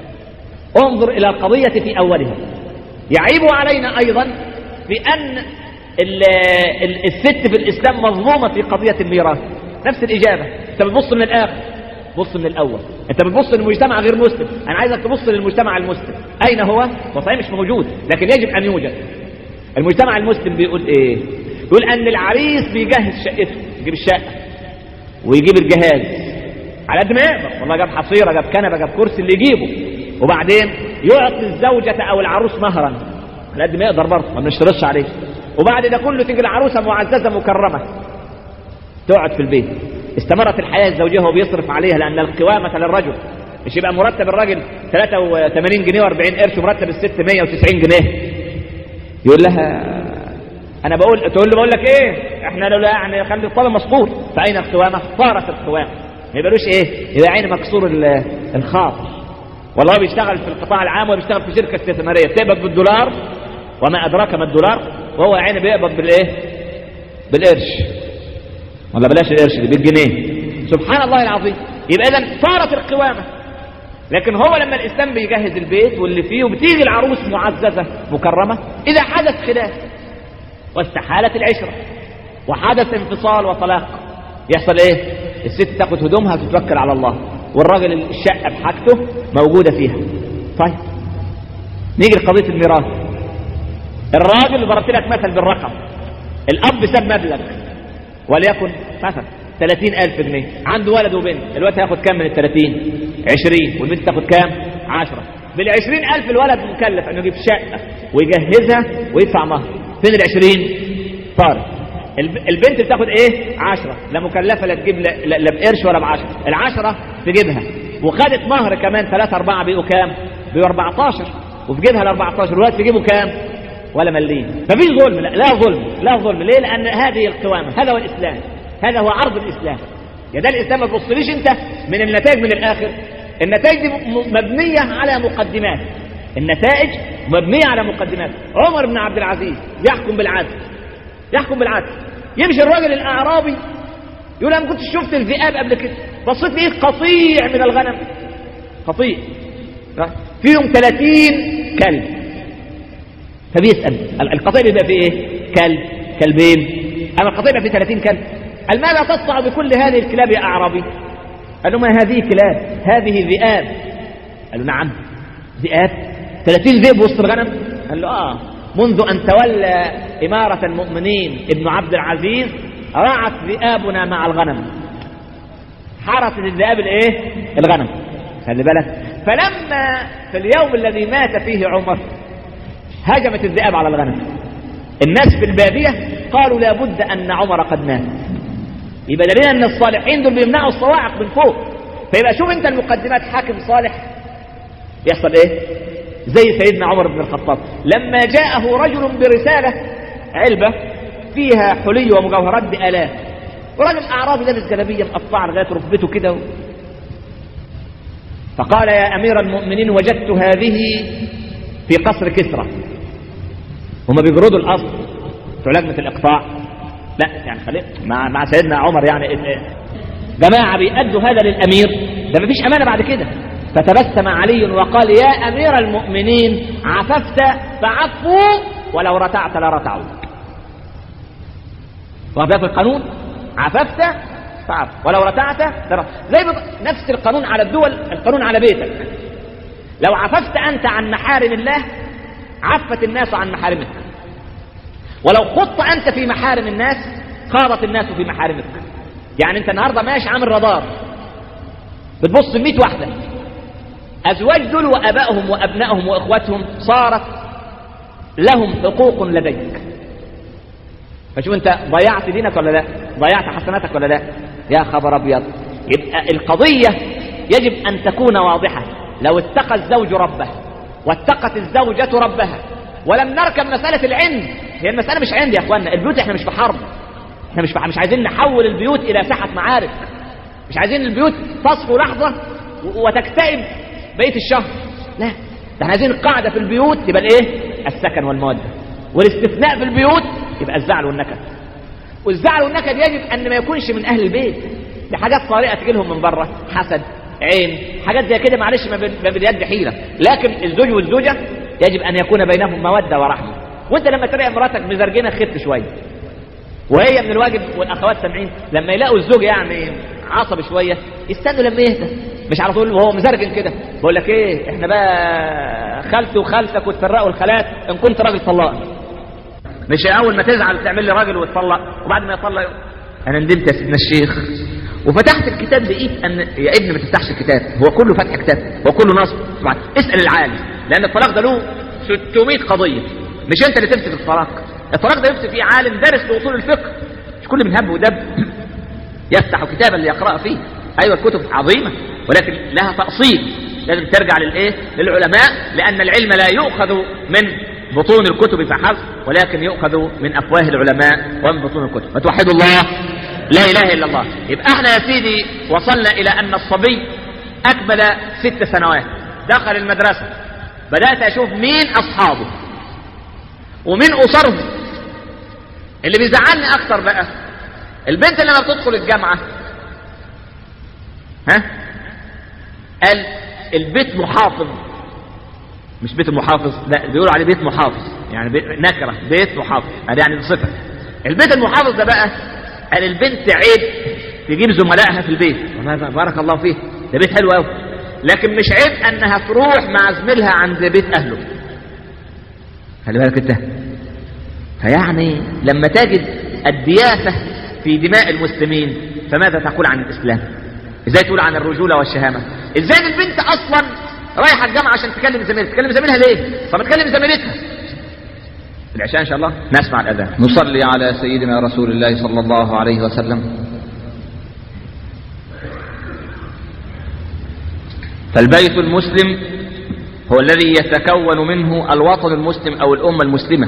Speaker 1: انظر الى القضيه في اولها يعيب علينا ايضا بان ال- ال- الست في الاسلام مظلومه في قضيه الميراث نفس الاجابه انت بتبص من الاخر بص من الاول انت بتبص للمجتمع غير مسلم انا عايزك تبص للمجتمع المسلم اين هو هو صحيح مش موجود لكن يجب ان يوجد المجتمع المسلم بيقول ايه بيقول ان العريس بيجهز شقته يجيب الشقه ويجيب الجهاز على قد ما يقدر والله جاب حصيره جاب كنبه جاب كرسي اللي يجيبه وبعدين يعطي الزوجه او العروس مهرا على قد ما يقدر برضه ما بنشترطش عليه وبعد ده كله تيجي العروسه معززه مكرمه تقعد في البيت استمرت الحياه الزوجيه وهو بيصرف عليها لان القوامه للرجل مش يبقى مرتب الراجل 83 جنيه و40 قرش ومرتب الست 190 جنيه يقول لها انا بقول تقول له بقول لك ايه احنا لولا يعني خلي الطلب مسطور فاين القوامه صارت القوامه ما يبقاش ايه يبقى عين مكسور ال- الخاطر والله هو بيشتغل في القطاع العام وبيشتغل في شركه استثماريه بتقبض بالدولار وما ادراك ما الدولار وهو عيني بيقبض بالايه بالقرش ولا بلاش القرش دي بالجنيه سبحان الله العظيم يبقى اذا صارت القوامه لكن هو لما الاسلام بيجهز البيت واللي فيه وبتيجي العروس معززه مكرمه اذا حدث خلاف واستحالت العشره وحدث انفصال وطلاق يحصل ايه الست تاخد هدومها وتتوكل على الله والراجل الشقه بحاجته موجوده فيها طيب نيجي لقضيه الميراث الراجل اللي ضربت لك مثل بالرقم الاب ساب مبلغ وليكن مثلا 30000 جنيه عنده ولد وبنت الولد هياخد كام من ال 30 20 والبنت تاخد كام 10 بال 20000 الولد مكلف انه يجيب شقه ويجهزها ويدفع مهر فين ال 20 طارق الب- البنت بتاخد ايه 10 لا مكلفه لا تجيب لا, لا, لا بقرش ولا ب 10 ال10 تجيبها وخدت مهر كمان 3 4 بيقوا كام بيقوا 14 وفي جيبها ال 14 الولد في جيبه كام ولا مليم مفيش ظلم لا, لا ظلم لا ظلم ليه لان هذه القوامه هذا هو الاسلام هذا هو عرض الاسلام يا ده الاسلام ما تبصليش انت من النتائج من الاخر النتائج دي م- مبنيه على مقدمات النتائج مبنيه على مقدمات عمر بن عبد العزيز يحكم بالعدل يحكم بالعدل يمشي الراجل الاعرابي يقول انا ما كنتش شفت الذئاب قبل كده بصيت لقيت قطيع من الغنم قطيع فيهم 30 كلب فبيسأل ال- القطيع بيبقى فيه ايه كلب كلبين اما القطيع بيبقى فيه 30 كلب قال ماذا تصنع بكل هذه الكلاب يا اعرابي قال له ما هذه كلاب هذه ذئاب قال له نعم ذئاب 30 ذئب وسط الغنم قال له اه منذ ان تولى اماره المؤمنين ابن عبد العزيز رعت ذئابنا مع الغنم حرست الذئاب الايه الغنم خلي بالك فلما في اليوم الذي مات فيه عمر هجمت الذئاب على الغنم الناس في البادية قالوا لابد أن عمر قد مات يبقى دليل أن الصالحين دول بيمنعوا الصواعق من فوق فيبقى شوف أنت المقدمات حاكم صالح يحصل إيه زي سيدنا عمر بن الخطاب لما جاءه رجل برسالة علبة فيها حلي ومجوهرات بآلاف ورجل أعرابي لابس جلابية مقطعة لغاية ركبته كده و... فقال يا أمير المؤمنين وجدت هذه في قصر كسرى هما بيجردوا الأصل بتوع لجنة الإقطاع لا يعني خلينا مع مع سيدنا عمر يعني إيه إيه. جماعة بيأدوا هذا للأمير ده مفيش أمانة بعد كده فتبسم علي وقال يا أمير المؤمنين عففت فعفوا ولو رتعت لرتعوا واخد بالك القانون عففت فعفوا ولو رتعت لرتعوا زي بض... نفس القانون على الدول القانون على بيتك لو عففت أنت عن محارم الله عفت الناس عن محارمك ولو خضت أنت في محارم الناس خاضت الناس في محارمك يعني أنت النهاردة ماشي عامل رادار بتبص 100 واحدة أزواج دول وأبائهم وأبنائهم وإخواتهم صارت لهم حقوق لديك فشوف أنت ضيعت دينك ولا لا ضيعت حسناتك ولا لا يا خبر أبيض يبقى القضية يجب أن تكون واضحة لو اتقى الزوج ربه واتقت الزوجة ربها ولم نركب مسألة العند هي المسألة مش عند يا اخوانا البيوت احنا مش في حرب احنا مش مش عايزين نحول البيوت الى ساحة معارك مش عايزين البيوت تصفو لحظة و- وتكتئب بقية الشهر لا ده احنا عايزين القاعدة في البيوت تبقى الايه السكن والمودة والاستثناء في البيوت يبقى الزعل والنكد والزعل والنكد يجب ان ما يكونش من اهل البيت دي حاجات طارئة تجي لهم من بره حسد عين حاجات زي كده معلش ما بال- ما باليد حيله لكن الزوج والزوجه يجب ان يكون بينهم موده ورحمه وانت لما تلاقي مراتك مزرجنه خف شويه وهي من الواجب والاخوات سامعين لما يلاقوا الزوج يعني عصبي شويه يستنوا لما يهدى مش على طول وهو مزرجن كده بقول لك ايه احنا بقى خالتي وخالتك وتفرقوا الخالات ان كنت راجل طلقني مش اول ما تزعل تعمل لي راجل وتطلق وبعد ما يطلق انا ندمت يا سيدنا الشيخ وفتحت الكتاب لقيت ان يا ابني ما تفتحش الكتاب هو كله فتح كتاب هو كله نصب طبعا اسال العالم لان الطلاق ده له 600 قضيه مش انت اللي تمسك الطلاق الطلاق ده يمسك فيه عالم دارس لاصول الفقه مش كل من هب ودب يفتح كتابا ليقرا فيه ايوه الكتب عظيمه ولكن لها تاصيل لازم ترجع للايه للعلماء لان العلم لا يؤخذ من بطون الكتب فحسب ولكن يؤخذ من افواه العلماء ومن بطون الكتب فتوحدوا الله لا اله الا الله يبقى احنا يا سيدي وصلنا الى ان الصبي اكمل ست سنوات دخل المدرسه بدات اشوف مين اصحابه ومين اسرهم اللي بيزعلني اكتر بقى البنت اللي لما بتدخل الجامعه ها قال البيت محافظ مش بيت المحافظ لا بيقولوا عليه بيت محافظ يعني بيت نكره بيت محافظ هذا يعني صفه البيت المحافظ ده بقى قال البنت عيب تجيب زملائها في البيت والله بارك الله فيه ده بيت حلو قوي لكن مش عيب انها تروح مع زميلها عند بيت اهله خلي بالك انت فيعني لما تجد الدياثه في دماء المسلمين فماذا تقول عن الاسلام ازاي تقول عن الرجوله والشهامه ازاي البنت اصلا رايحه الجامعه عشان تكلم زميلتها تكلم زميلها ليه طب ما تكلم زميلتها العشاء ان شاء الله نسمع الاذان
Speaker 2: نصلي على سيدنا رسول الله صلى الله عليه وسلم
Speaker 1: فالبيت المسلم هو الذي يتكون منه الوطن المسلم او الامه المسلمه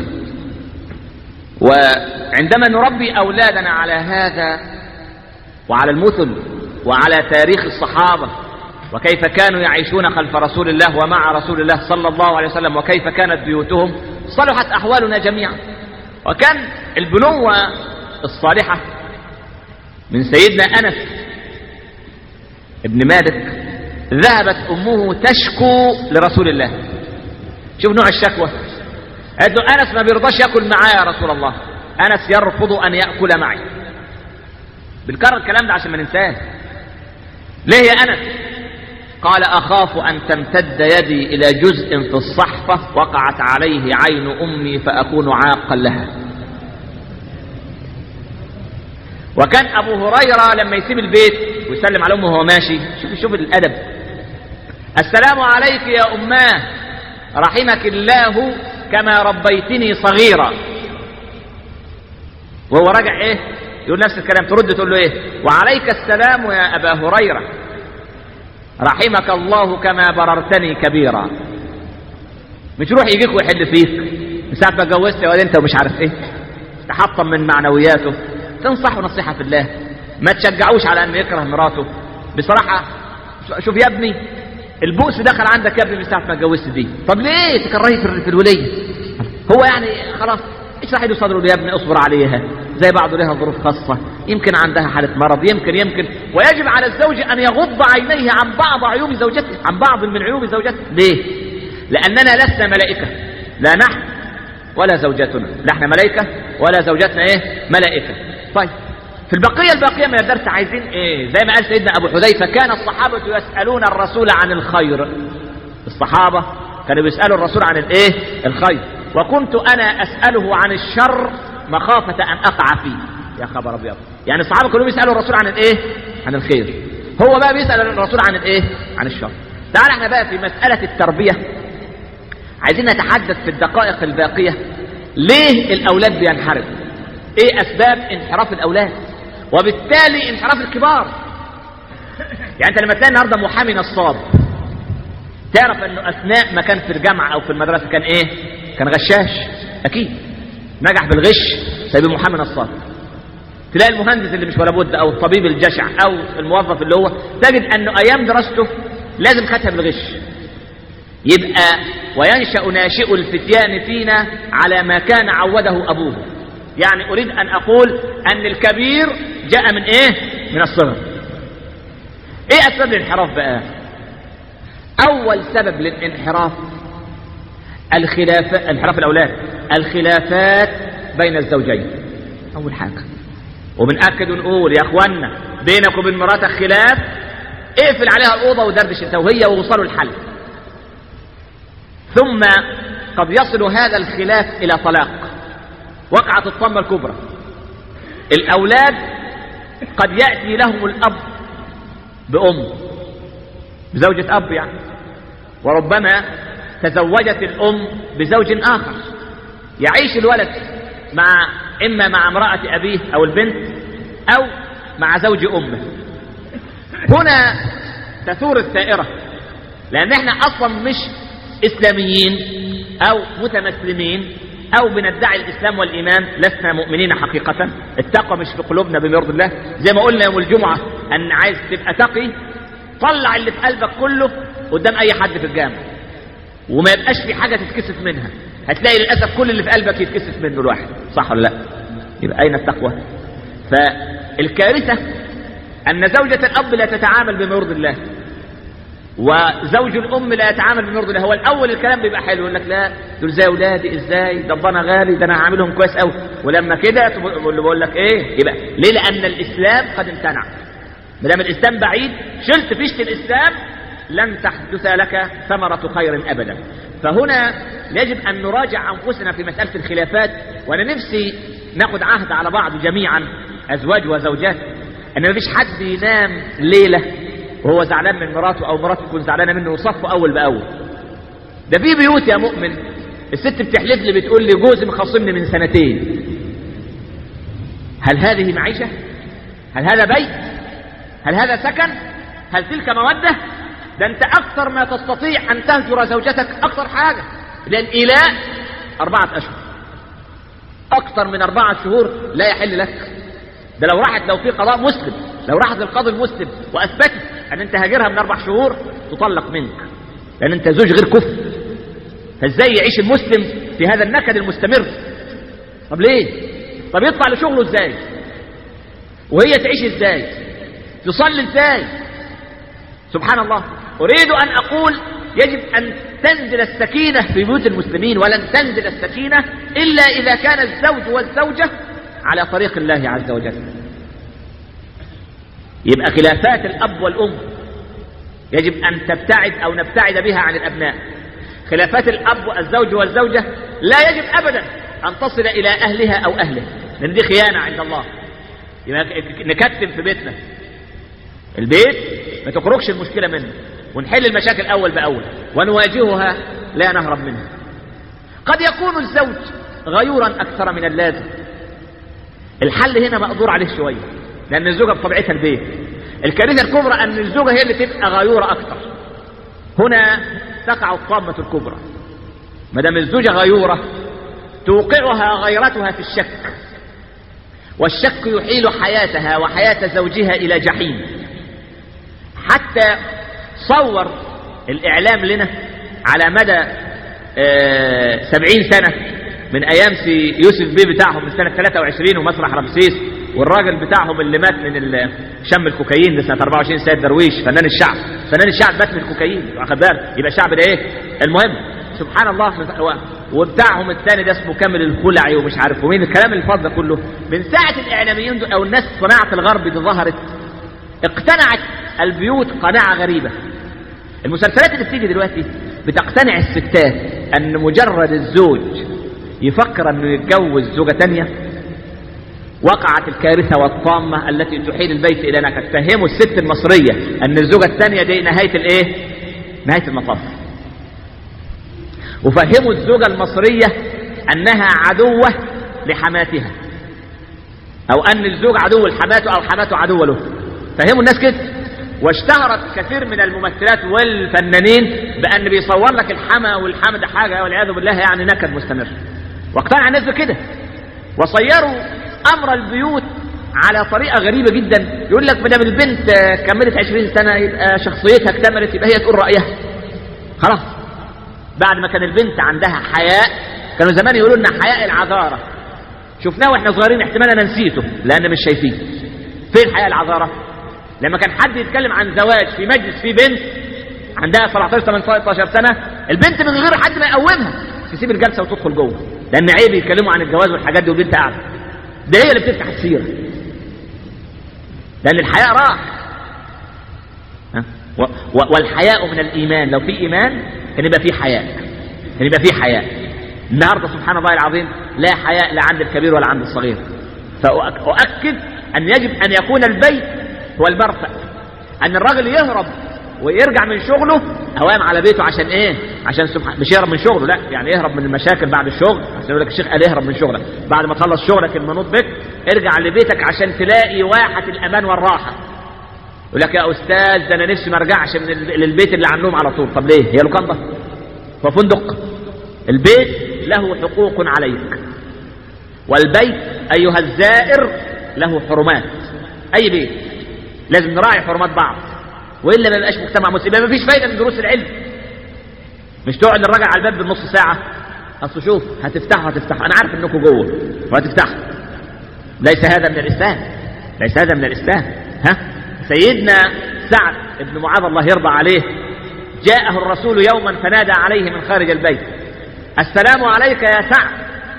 Speaker 1: وعندما نربي اولادنا على هذا وعلى المثل وعلى تاريخ الصحابه وكيف كانوا يعيشون خلف رسول الله ومع رسول الله صلى الله عليه وسلم وكيف كانت بيوتهم صلحت احوالنا جميعا وكان البنوه الصالحه من سيدنا انس ابن مالك ذهبت امه تشكو لرسول الله شوف نوع الشكوى قالت له انس ما بيرضاش ياكل معايا يا رسول الله انس يرفض ان ياكل معي بنكرر الكلام ده عشان ما ننساه ليه يا انس قال اخاف ان تمتد يدي الى جزء في الصحفه وقعت عليه عين امي فاكون عاقا لها وكان ابو هريره لما يسيب البيت ويسلم على امه وهو ماشي شوف شوف الادب السلام عليك يا اماه رحمك الله كما ربيتني صغيرا وهو راجع ايه يقول نفس الكلام ترد تقول له ايه وعليك السلام يا ابا هريره رحمك الله كما بررتني كبيرا مش يروح يجيك ويحل فيك من ساعه ما اتجوزت يا واد انت ومش عارف ايه تحطم من معنوياته تنصحه نصيحه في الله ما تشجعوش على انه يكره مراته بصراحه شوف يا ابني البؤس دخل عندك يا ابني من ساعه ما اتجوزت دي طب ليه تكرهي في في الوليه هو يعني خلاص اشرح له صدره يا ابني اصبر عليها زي بعض لها ظروف خاصة يمكن عندها حالة مرض يمكن يمكن ويجب على الزوج أن يغض عينيه عن بعض عيوب زوجته عن بعض من عيوب زوجته ليه؟ لأننا لسنا ملائكة لا نحن ولا زوجتنا لا احنا ملائكة ولا زوجتنا ايه ملائكة طيب في البقية الباقية من الدرس عايزين ايه زي ما قال سيدنا أبو حذيفة كان الصحابة يسألون الرسول عن الخير الصحابة كانوا بيسألوا الرسول عن الايه الخير وكنت انا اسأله عن الشر مخافة ان اقع فيه يا خبر ابيض يعني الصحابة كلهم يسألوا الرسول عن الايه عن الخير هو بقى بيسأل الرسول عن الايه عن الشر تعال احنا بقى في مسألة التربية عايزين نتحدث في الدقائق الباقية ليه الاولاد بينحرف ايه اسباب انحراف الاولاد وبالتالي انحراف الكبار يعني انت لما تلاقي النهارده محامي نصاب تعرف انه اثناء ما كان في الجامعه او في المدرسه كان ايه كان غشاش اكيد نجح بالغش سيبقى محامي نصاب تلاقي المهندس اللي مش ولا بد او الطبيب الجشع او الموظف اللي هو تجد انه ايام دراسته لازم خدها بالغش يبقى وينشا ناشئ الفتيان فينا على ما كان عوده ابوه يعني اريد ان اقول ان الكبير جاء من ايه من الصغر ايه اسباب الانحراف بقى اول سبب للانحراف الخلاف انحراف الاولاد الخلافات بين الزوجين اول حاجه وبنأكد ونقول يا اخوانا بينك وبين مراتك خلاف اقفل عليها الاوضه ودردش انت وهي ووصلوا الحل ثم قد يصل هذا الخلاف الى طلاق وقعت الطمه الكبرى الاولاد قد ياتي لهم الاب بام بزوجه اب يعني وربما تزوجت الام بزوج اخر يعيش الولد مع اما مع امراه ابيه او البنت او مع زوج امه هنا تثور الثائره لان احنا اصلا مش اسلاميين او متمسلمين او بندعي الاسلام والايمان لسنا مؤمنين حقيقه التقوى مش في قلوبنا بما يرضي الله زي ما قلنا يوم الجمعه ان عايز تبقى تقي طلع اللي في قلبك كله قدام اي حد في الجامع وما يبقاش في حاجه تتكسف منها هتلاقي للاسف كل اللي في قلبك يتكسف منه الواحد صح ولا لا يبقى اين التقوى فالكارثه ان زوجه الاب لا تتعامل بما يرضي الله وزوج الام لا يتعامل بما يرضي الله هو الاول الكلام بيبقى حلو يقول لك لا دول زي اولادي ازاي ده انا غالي ده انا هعاملهم كويس قوي ولما كده اللي بقول لك ايه يبقى ليه لان الاسلام قد امتنع ما دام الاسلام بعيد شلت فيشه الاسلام لن تحدث لك ثمرة خير أبدا فهنا يجب أن نراجع أنفسنا في مسألة الخلافات وأنا نفسي ناخد عهد على بعض جميعا أزواج وزوجات أن ما فيش حد ينام ليلة وهو زعلان من مراته أو مراته تكون زعلانة منه وصفه أول بأول ده في بيوت يا مؤمن الست بتحلف لي بتقول لي جوزي مخاصمني من سنتين هل هذه معيشة؟ هل هذا بيت؟ هل هذا سكن؟ هل تلك مودة؟ ده انت اكثر ما تستطيع ان تهجر زوجتك اكثر حاجة لان الاله اربعة اشهر اكثر من اربعة شهور لا يحل لك ده لو راحت لو في قضاء مسلم لو راحت للقاضي المسلم واثبتت ان انت هاجرها من اربع شهور تطلق منك لان انت زوج غير كفء فازاي يعيش المسلم في هذا النكد المستمر طب ليه طب يطلع لشغله ازاي وهي تعيش ازاي تصلي ازاي سبحان الله أريد أن أقول يجب أن تنزل السكينة في بيوت المسلمين ولن تنزل السكينة إلا إذا كان الزوج والزوجة على طريق الله عز وجل يبقى خلافات الأب والأم يجب أن تبتعد أو نبتعد بها عن الأبناء خلافات الأب والزوج والزوجة لا يجب أبدا أن تصل إلى أهلها أو أهله لأن دي خيانة عند الله يبقى نكتم في بيتنا البيت ما تخرجش المشكلة منه ونحل المشاكل أول بأول ونواجهها لا نهرب منها قد يكون الزوج غيورا أكثر من اللازم الحل هنا مقدور عليه شوية لأن الزوجة بطبيعتها البيت الكارثة الكبرى أن الزوجة هي اللي تبقى غيورة أكثر هنا تقع الطامة الكبرى ما دام الزوجة غيورة توقعها غيرتها في الشك والشك يحيل حياتها وحياة زوجها إلى جحيم حتى صور الإعلام لنا على مدى سبعين سنة من أيام سي يوسف بيه بتاعهم من سنة 23 ومسرح رمسيس والراجل بتاعهم اللي مات من شم الكوكايين ده سنة 24 سيد درويش فنان الشعب فنان الشعب مات من الكوكايين واخد بالك يبقى الشعب ده ايه المهم سبحان الله وبتاعهم الثاني ده اسمه كامل الخلعي ومش عارف ومين الكلام الفاضل ده كله من ساعة الإعلاميين دول أو الناس صناعة الغرب دي ظهرت اقتنعت البيوت قناعة غريبة المسلسلات اللي بتيجي دلوقتي بتقتنع الستات ان مجرد الزوج يفكر انه يتجوز زوجة تانية وقعت الكارثة والطامة التي تحيل البيت الى نكد فهموا الست المصرية ان الزوجة التانية دي نهاية الايه نهاية المطاف وفهموا الزوجة المصرية انها عدوة لحماتها او ان الزوج عدو لحماته او حماته عدو له فهموا الناس كده واشتهرت كثير من الممثلات والفنانين بان بيصور لك الحما والحمد حاجه والعياذ بالله يعني نكد مستمر واقتنع الناس بكده وصيروا امر البيوت على طريقه غريبه جدا يقول لك ما دام البنت كملت 20 سنه يبقى شخصيتها اكتملت يبقى هي تقول رايها خلاص بعد ما كان البنت عندها حياء كانوا زمان يقولوا لنا حياء العذاره شفناه واحنا صغيرين احتمال انا نسيته لان مش شايفين فين حياء العذاره لما كان حد يتكلم عن زواج في مجلس فيه بنت عندها 17 18 سنه البنت من غير حد ما يقومها تسيب الجلسه وتدخل جوه لان عيب يتكلموا عن الجواز والحاجات دي والبنت قاعده ده هي اللي بتفتح السيره لان الحياء راح ها؟ و- و- والحياء من الايمان لو في ايمان كان يبقى في حياء كان يبقى في حياء النهارده سبحان الله العظيم لا حياء لا عند الكبير ولا عند الصغير فاؤكد ان يجب ان يكون البيت هو المرفأ ان الراجل يهرب ويرجع من شغله اوام على بيته عشان ايه عشان سبحان مش يهرب من شغله لا يعني يهرب من المشاكل بعد الشغل عشان يقول لك الشيخ قال يهرب من شغلك بعد ما تخلص شغلك المنوط بك ارجع لبيتك عشان تلاقي واحة الامان والراحه يقول لك يا استاذ ده انا نفسي ما ارجعش من ال- للبيت اللي عندهم على طول طب ليه هي لوكاندا هو فندق البيت له حقوق عليك والبيت ايها الزائر له حرمات اي بيت لازم نراعي حرمات بعض والا ما يبقاش مجتمع مسلم يبقى ما فيش فايده من دروس العلم مش تقعد الراجل على الباب بالنص ساعه اصل شوف هتفتحوا هتفتحوا انا عارف انكم جوه وهتفتحوا ليس هذا من الاسلام ليس هذا من الاسلام ها سيدنا سعد بن معاذ الله يرضى عليه جاءه الرسول يوما فنادى عليه من خارج البيت السلام عليك يا سعد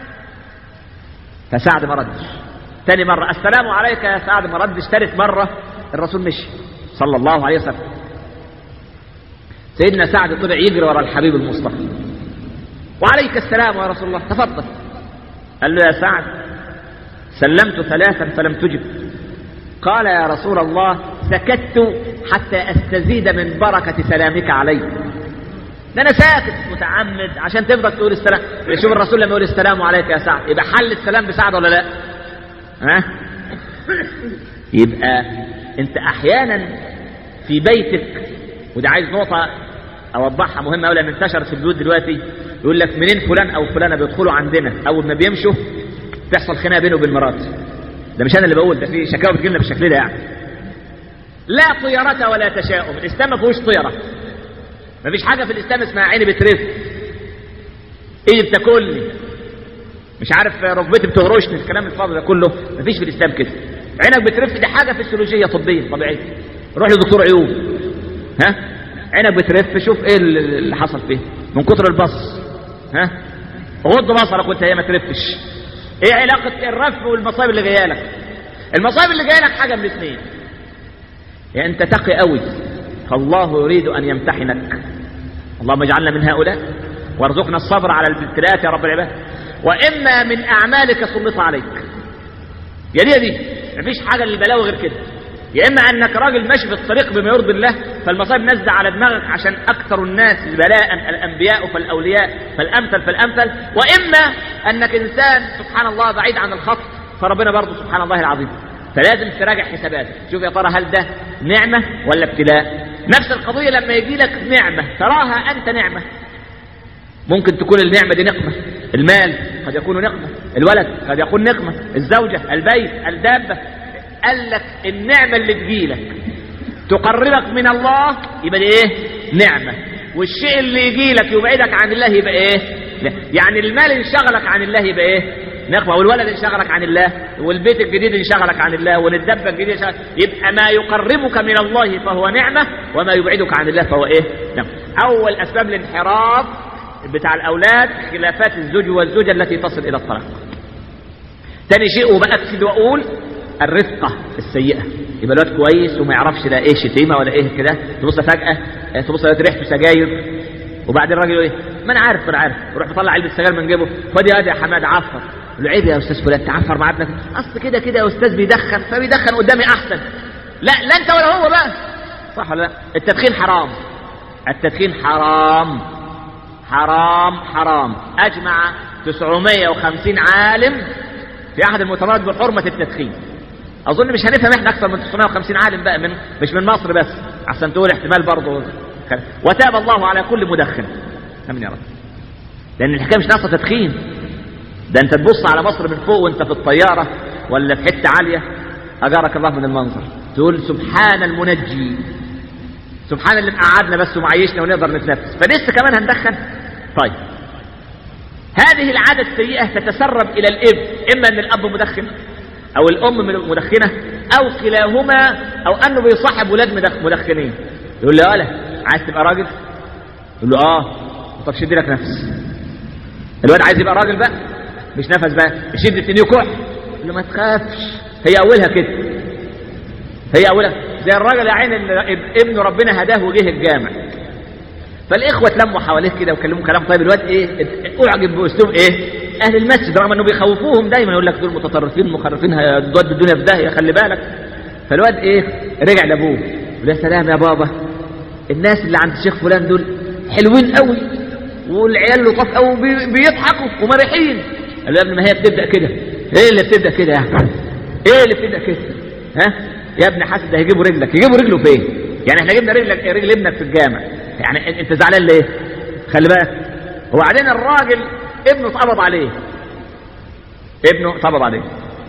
Speaker 1: فسعد ما ردش تاني مرة السلام عليك يا سعد ما ردش ثالث مرة الرسول مشي صلى الله عليه وسلم سيدنا سعد طلع يجري ورا الحبيب المصطفى وعليك السلام يا رسول الله تفضل قال له يا سعد سلمت ثلاثا فلم تجب قال يا رسول الله سكت حتى استزيد من بركة سلامك علي ده انا ساكت متعمد عشان تفضل تقول السلام شوف الرسول لما يقول السلام عليك يا سعد يبقى حل السلام بسعد ولا لا ها يبقى انت احيانا في بيتك وده عايز نقطة اوضحها مهمة قوي لان انتشرت في البيوت دلوقتي يقول لك منين فلان او فلانة بيدخلوا عندنا اول ما بيمشوا تحصل خناقة بينه وبين مراته ده مش انا اللي بقول ده في شكاوى بتجيلنا بالشكل ده يعني لا طيرة ولا تشاؤم الاسلام ما فيهوش طيرة ما فيش حاجة في الاسلام اسمها عيني بترف ايدي بتاكلني مش عارف ركبتي بتهرشني الكلام الفاضي ده كله ما فيش في الاسلام كده عينك بترف دي حاجة فسيولوجية طبية طبيعية روح لدكتور عيون ها عينك بترف شوف ايه اللي حصل فيه من كتر البص ها غض بصرك وانت هي ما ترفش ايه علاقة الرف والمصايب اللي جايه لك المصايب اللي جايه لك حاجة من الاثنين يا انت تقي قوي فالله يريد ان يمتحنك اللهم اجعلنا من هؤلاء وارزقنا الصبر على الابتلاءات يا رب العباد واما من اعمالك سلط عليك يا دي يا دي مفيش حاجه للبلاوي غير كده يا اما انك راجل ماشي في الطريق بما يرضي الله فالمصائب نازله على دماغك عشان اكثر الناس بلاء الانبياء فالاولياء فالامثل فالامثل واما انك انسان سبحان الله بعيد عن الخط فربنا برضه سبحان الله العظيم فلازم تراجع حساباتك شوف يا ترى هل ده نعمه ولا ابتلاء نفس القضيه لما يجي لك نعمه تراها انت نعمه ممكن تكون النعمه دي نقمه المال قد يكون نقمه الولد قد يكون نقمه الزوجه البيت الدابه قال لك النعمة اللي تجيلك تقربك من الله يبقى دي ايه نعمة والشيء اللي يجيلك يبعدك عن الله يبقى ايه يعني المال انشغلك عن الله يبقى ايه نقمة والولد انشغلك عن الله والبيت الجديد انشغلك عن الله والدبة الجديد انشغلك يبقى ما يقربك من الله فهو نعمة وما يبعدك عن الله فهو ايه نعمة أول أسباب الانحراف بتاع الأولاد خلافات الزوج والزوجة التي تصل إلى الطلاق تاني شيء وبأكد وأقول الرفقة السيئة يبقى الواد كويس وما يعرفش لا ايه شتيمة ولا ايه كده تبص فجأة تبص ريحته سجاير وبعدين الراجل يقول ايه ما انا عارف انا عارف يروح مطلع علبة سجاير من جيبه خد يا يا حماد عفر يقول له عيب يا استاذ فلان تعفر مع ابنك اصل كده كده يا استاذ بيدخن فبيدخن قدامي احسن لا لا انت ولا هو بقى صح ولا لا التدخين حرام التدخين حرام حرام حرام اجمع 950 عالم في احد المؤتمرات بحرمة التدخين اظن مش هنفهم احنا اكثر من 950 عالم بقى من مش من مصر بس عشان تقول احتمال برضه وتاب الله على كل مدخن امين يا رب لان الحكايه مش ناقصه تدخين ده انت تبص على مصر من فوق وانت في الطياره ولا في حته عاليه اجارك الله من المنظر تقول سبحان المنجي سبحان اللي مقعدنا بس ومعيشنا ونقدر نتنفس فلسه كمان هندخن طيب هذه العادة السيئة تتسرب إلى الإب إما أن الأب مدخن أو الأم مدخنة او كلاهما او انه بيصاحب ولاد مدخ- مدخنين يقول له يالا عايز تبقى راجل يقول له اه طب شد لك نفس الواد عايز يبقى راجل بقى مش نفس بقى يشد التنين كح يقول له ما تخافش هي اولها كده هي اولها زي الراجل يا عين اللي اب- ابن ربنا هداه وجه الجامع فالاخوه اتلموا حواليه كده وكلموا كلام طيب الواد ايه اعجب باسلوب ايه اهل المسجد رغم انه بيخوفوهم دايما يقول لك دول متطرفين مخرفين هيودوا الدنيا في داهيه خلي بالك فالواد ايه رجع لابوه يقول يا سلام يا بابا الناس اللي عند الشيخ فلان دول حلوين قوي والعيال لطاف قوي بي- بيضحكوا ومرحين قال له يا ابني ما هي بتبدا كده ايه اللي بتبدا كده يا احمد ايه اللي بتبدا كده ها يا ابني حاسس ده هيجيبوا رجلك يجيبوا رجله فين يعني احنا جبنا رجلك رجل ابنك في الجامع يعني أن- انت زعلان ليه خلي بالك وبعدين الراجل ابنه اتقبض عليه ابنه اتقبض عليه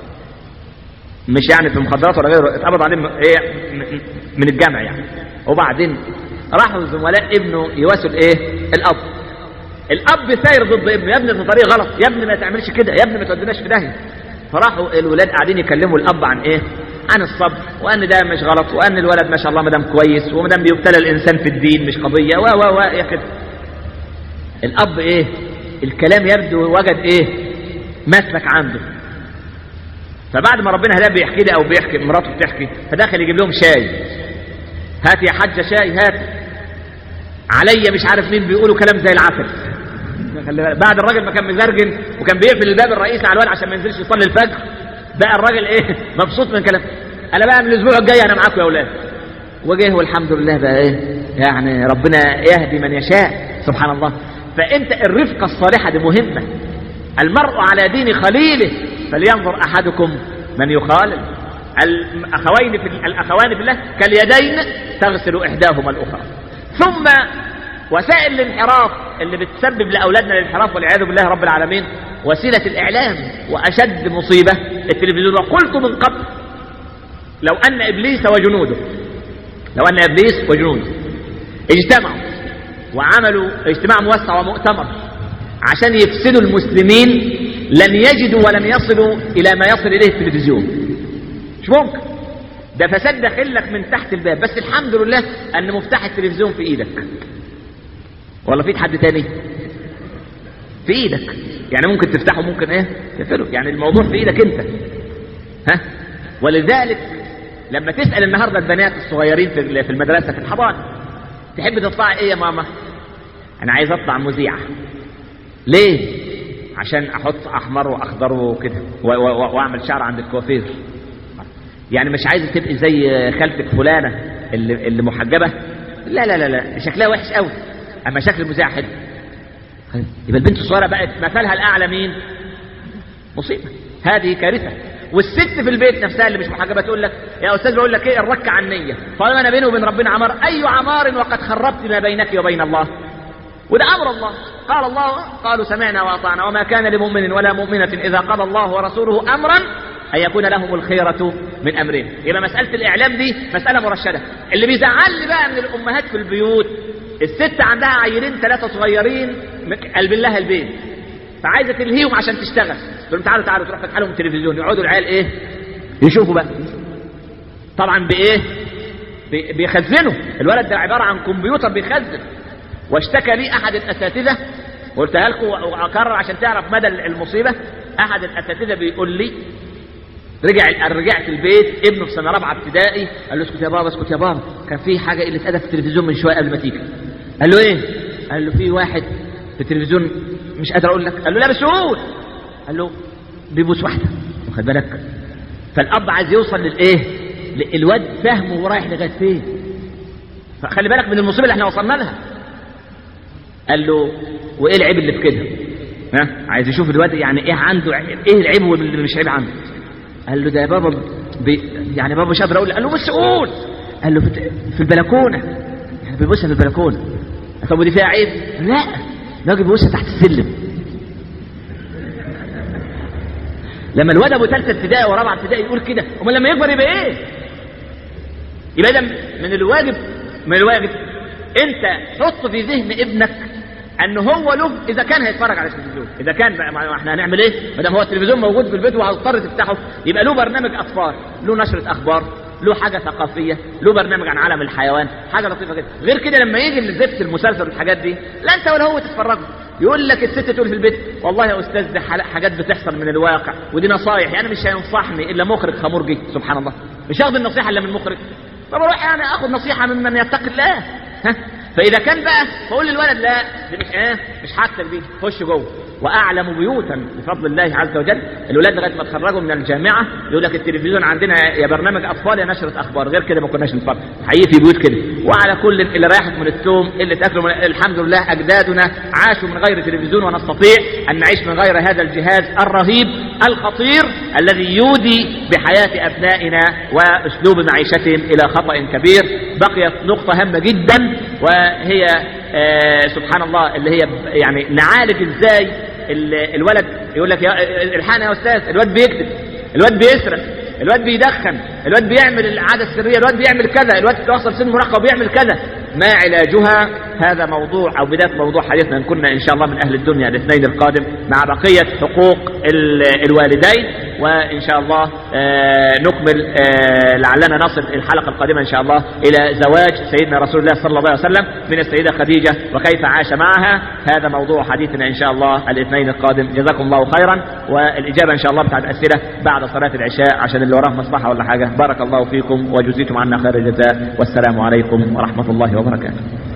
Speaker 1: مش يعني في مخدرات ولا غيره اتقبض عليه م- ايه م- من الجامع يعني وبعدين راحوا زملاء ابنه يواسوا الايه الاب الاب ساير ضد ابنه يا ابني ده طريق غلط يا ابني ما تعملش كده يا ابني ما توديناش في داهيه فراحوا الولاد قاعدين يكلموا الاب عن ايه عن الصبر وان ده مش غلط وان الولد ما شاء الله ما دام كويس وما دام بيبتلى الانسان في الدين مش قضيه و و و يا كده الاب ايه الكلام يبدو وجد ايه مسلك عنده فبعد ما ربنا هداه بيحكي لي او بيحكي مراته بتحكي فداخل يجيب لهم شاي هات يا حاجه شاي هات عليا مش عارف مين بيقولوا كلام زي العسل خلي بالك بعد الراجل ما كان مزرجن وكان بيقفل الباب الرئيسي على الواد عشان ما ينزلش يصلي الفجر بقى الراجل ايه مبسوط من كلام انا بقى من الاسبوع الجاي انا معاكم يا اولاد وجه والحمد لله بقى ايه يعني ربنا يهدي من يشاء سبحان الله فانت الرفقه الصالحه دي مهمه المرء على دين خليله فلينظر احدكم من يخالل الاخوين في الاخوان في الله كاليدين تغسل احداهما الاخرى ثم وسائل الانحراف اللي بتسبب لاولادنا الانحراف والعياذ بالله رب العالمين وسيله الاعلام واشد مصيبه التلفزيون وقلت من قبل لو ان ابليس وجنوده لو ان ابليس وجنوده اجتمعوا وعملوا اجتماع موسع ومؤتمر عشان يفسدوا المسلمين لن يجدوا ولن يصلوا الى ما يصل اليه التلفزيون مش ممكن ده فساد داخلك من تحت الباب بس الحمد لله ان مفتاح التلفزيون في ايدك ولا في ايد حد تاني في ايدك يعني ممكن تفتحه ممكن ايه تقفله يعني الموضوع في ايدك انت ها ولذلك لما تسال النهارده البنات الصغيرين في في المدرسه في الحضانه تحب تطلعي ايه يا ماما انا عايز اطلع مذيعه ليه عشان احط احمر واخضر وكده و- و- واعمل شعر عند الكوافير يعني مش عايزه تبقي زي خالتك فلانه اللي, اللي محجبه لا لا لا لا شكلها وحش قوي اما شكل المذيع حلو يبقى البنت الصغيره بقت مثلها الاعلى مين مصيبه هذه كارثه والست في البيت نفسها اللي مش محجبه تقول لك يا استاذ بقول لك ايه الرك عن نيه طالما انا بيني وبين ربنا عمار اي عمار وقد خربت ما بينك وبين الله وده امر الله قال الله قالوا سمعنا واطعنا وما كان لمؤمن ولا مؤمنه اذا قضى الله ورسوله امرا ان يكون لهم الخيره من امرهم يبقى مساله الاعلام دي مساله مرشده اللي بيزعل لي بقى من الامهات في البيوت الست عندها عيلين ثلاثه صغيرين قلبين لها البيت فعايزه تلهيهم عشان تشتغل تقول لهم تعالوا تعالوا تروح فاتحه لهم التلفزيون يقعدوا العيال ايه يشوفوا بقى طبعا بايه بي- بيخزنوا الولد ده عباره عن كمبيوتر بيخزن واشتكى لي احد الاساتذه قلتها لكم واكرر عشان تعرف مدى المصيبه احد الاساتذه بيقول لي رجع رجعت البيت ابنه في سنه رابعه ابتدائي قال له اسكت يا بابا اسكت يا بابا كان في حاجه قله ادب في التلفزيون من شويه قبل ما تيجي قال له ايه قال له في واحد في التلفزيون مش قادر اقول لك قال له لا بس قول قال له بيبوس واحده واخد بالك فالاب عايز يوصل للايه ل- الواد فاهمه ورايح لغايه فين فخلي بالك من المصيبه اللي احنا وصلنا لها قال له وايه العيب اللي في كده ها عايز يشوف الواد يعني ايه عنده ع- ايه العيب واللي مش عيب عنده قال له ده يا بابا بي يعني بابا مش قادر اقول قال له بس قول قال له في, في البلكونه يعني بيبصها في البلكونه طب ودي فيها عيب لا ده بيبصها تحت السلم لما الواد ابو ثالثه ابتدائي ورابعه ابتدائي يقول كده امال لما يكبر يبقى ايه يبقى ده من الواجب من الواجب انت حط في ذهن ابنك ان هو له اذا كان هيتفرج على التلفزيون اذا كان بقى ما احنا هنعمل ايه ما دام هو التلفزيون موجود في البيت وهتضطر تفتحه يبقى له برنامج اطفال له نشره اخبار له حاجه ثقافيه له برنامج عن عالم الحيوان حاجه لطيفه جدا غير كده لما يجي لزفت المسلسل والحاجات دي لا انت ولا هو تتفرجوا يقول لك الست تقول في البيت والله يا استاذ دي حل- حاجات بتحصل من الواقع ودي نصايح يعني مش هينصحني الا مخرج خمرجي سبحان الله مش هاخد النصيحه الا من مخرج فبروح يعني اخد نصيحه ممن يتقي الله ها فاذا كان بقى بقول للولد لا دي مش ايه مش حاجتك دي خش جوه واعلم بيوتا بفضل الله عز وجل الولاد لغايه ما اتخرجوا من الجامعه يقول لك التلفزيون عندنا يا برنامج اطفال يا نشره اخبار غير كده ما كناش نتفرج حقيقي في بيوت كده وعلى كل اللي رايحت من التوم اللي تاكلوا من الحمد لله اجدادنا عاشوا من غير تلفزيون ونستطيع ان نعيش من غير هذا الجهاز الرهيب الخطير الذي يودي بحياه ابنائنا واسلوب معيشتهم الى خطا كبير بقيت نقطه هامه جدا وهي آه سبحان الله اللي هي ب- يعني نعالج ازاي ال- الولد يقول لك يا الحقنا يا استاذ الواد بيكذب الواد بيسرق الواد بيدخن الواد بيعمل العاده السريه الواد بيعمل كذا الواد توصل سن المراهقه وبيعمل كذا ما علاجها هذا موضوع او بدايه موضوع حديثنا ان كنا ان شاء الله من اهل الدنيا الاثنين القادم مع بقيه حقوق ال- الوالدين وان شاء الله آه، نكمل آه، لعلنا نصل الحلقه القادمه ان شاء الله الى زواج سيدنا رسول الله صلى الله عليه وسلم من السيده خديجه وكيف عاش معها هذا موضوع حديثنا ان شاء الله الاثنين القادم جزاكم الله خيرا والاجابه ان شاء الله بتاعت اسئله بعد صلاه العشاء عشان اللي وراه مصلحه ولا حاجه بارك الله فيكم وجزيتم عنا خير الجزاء والسلام عليكم ورحمه الله وبركاته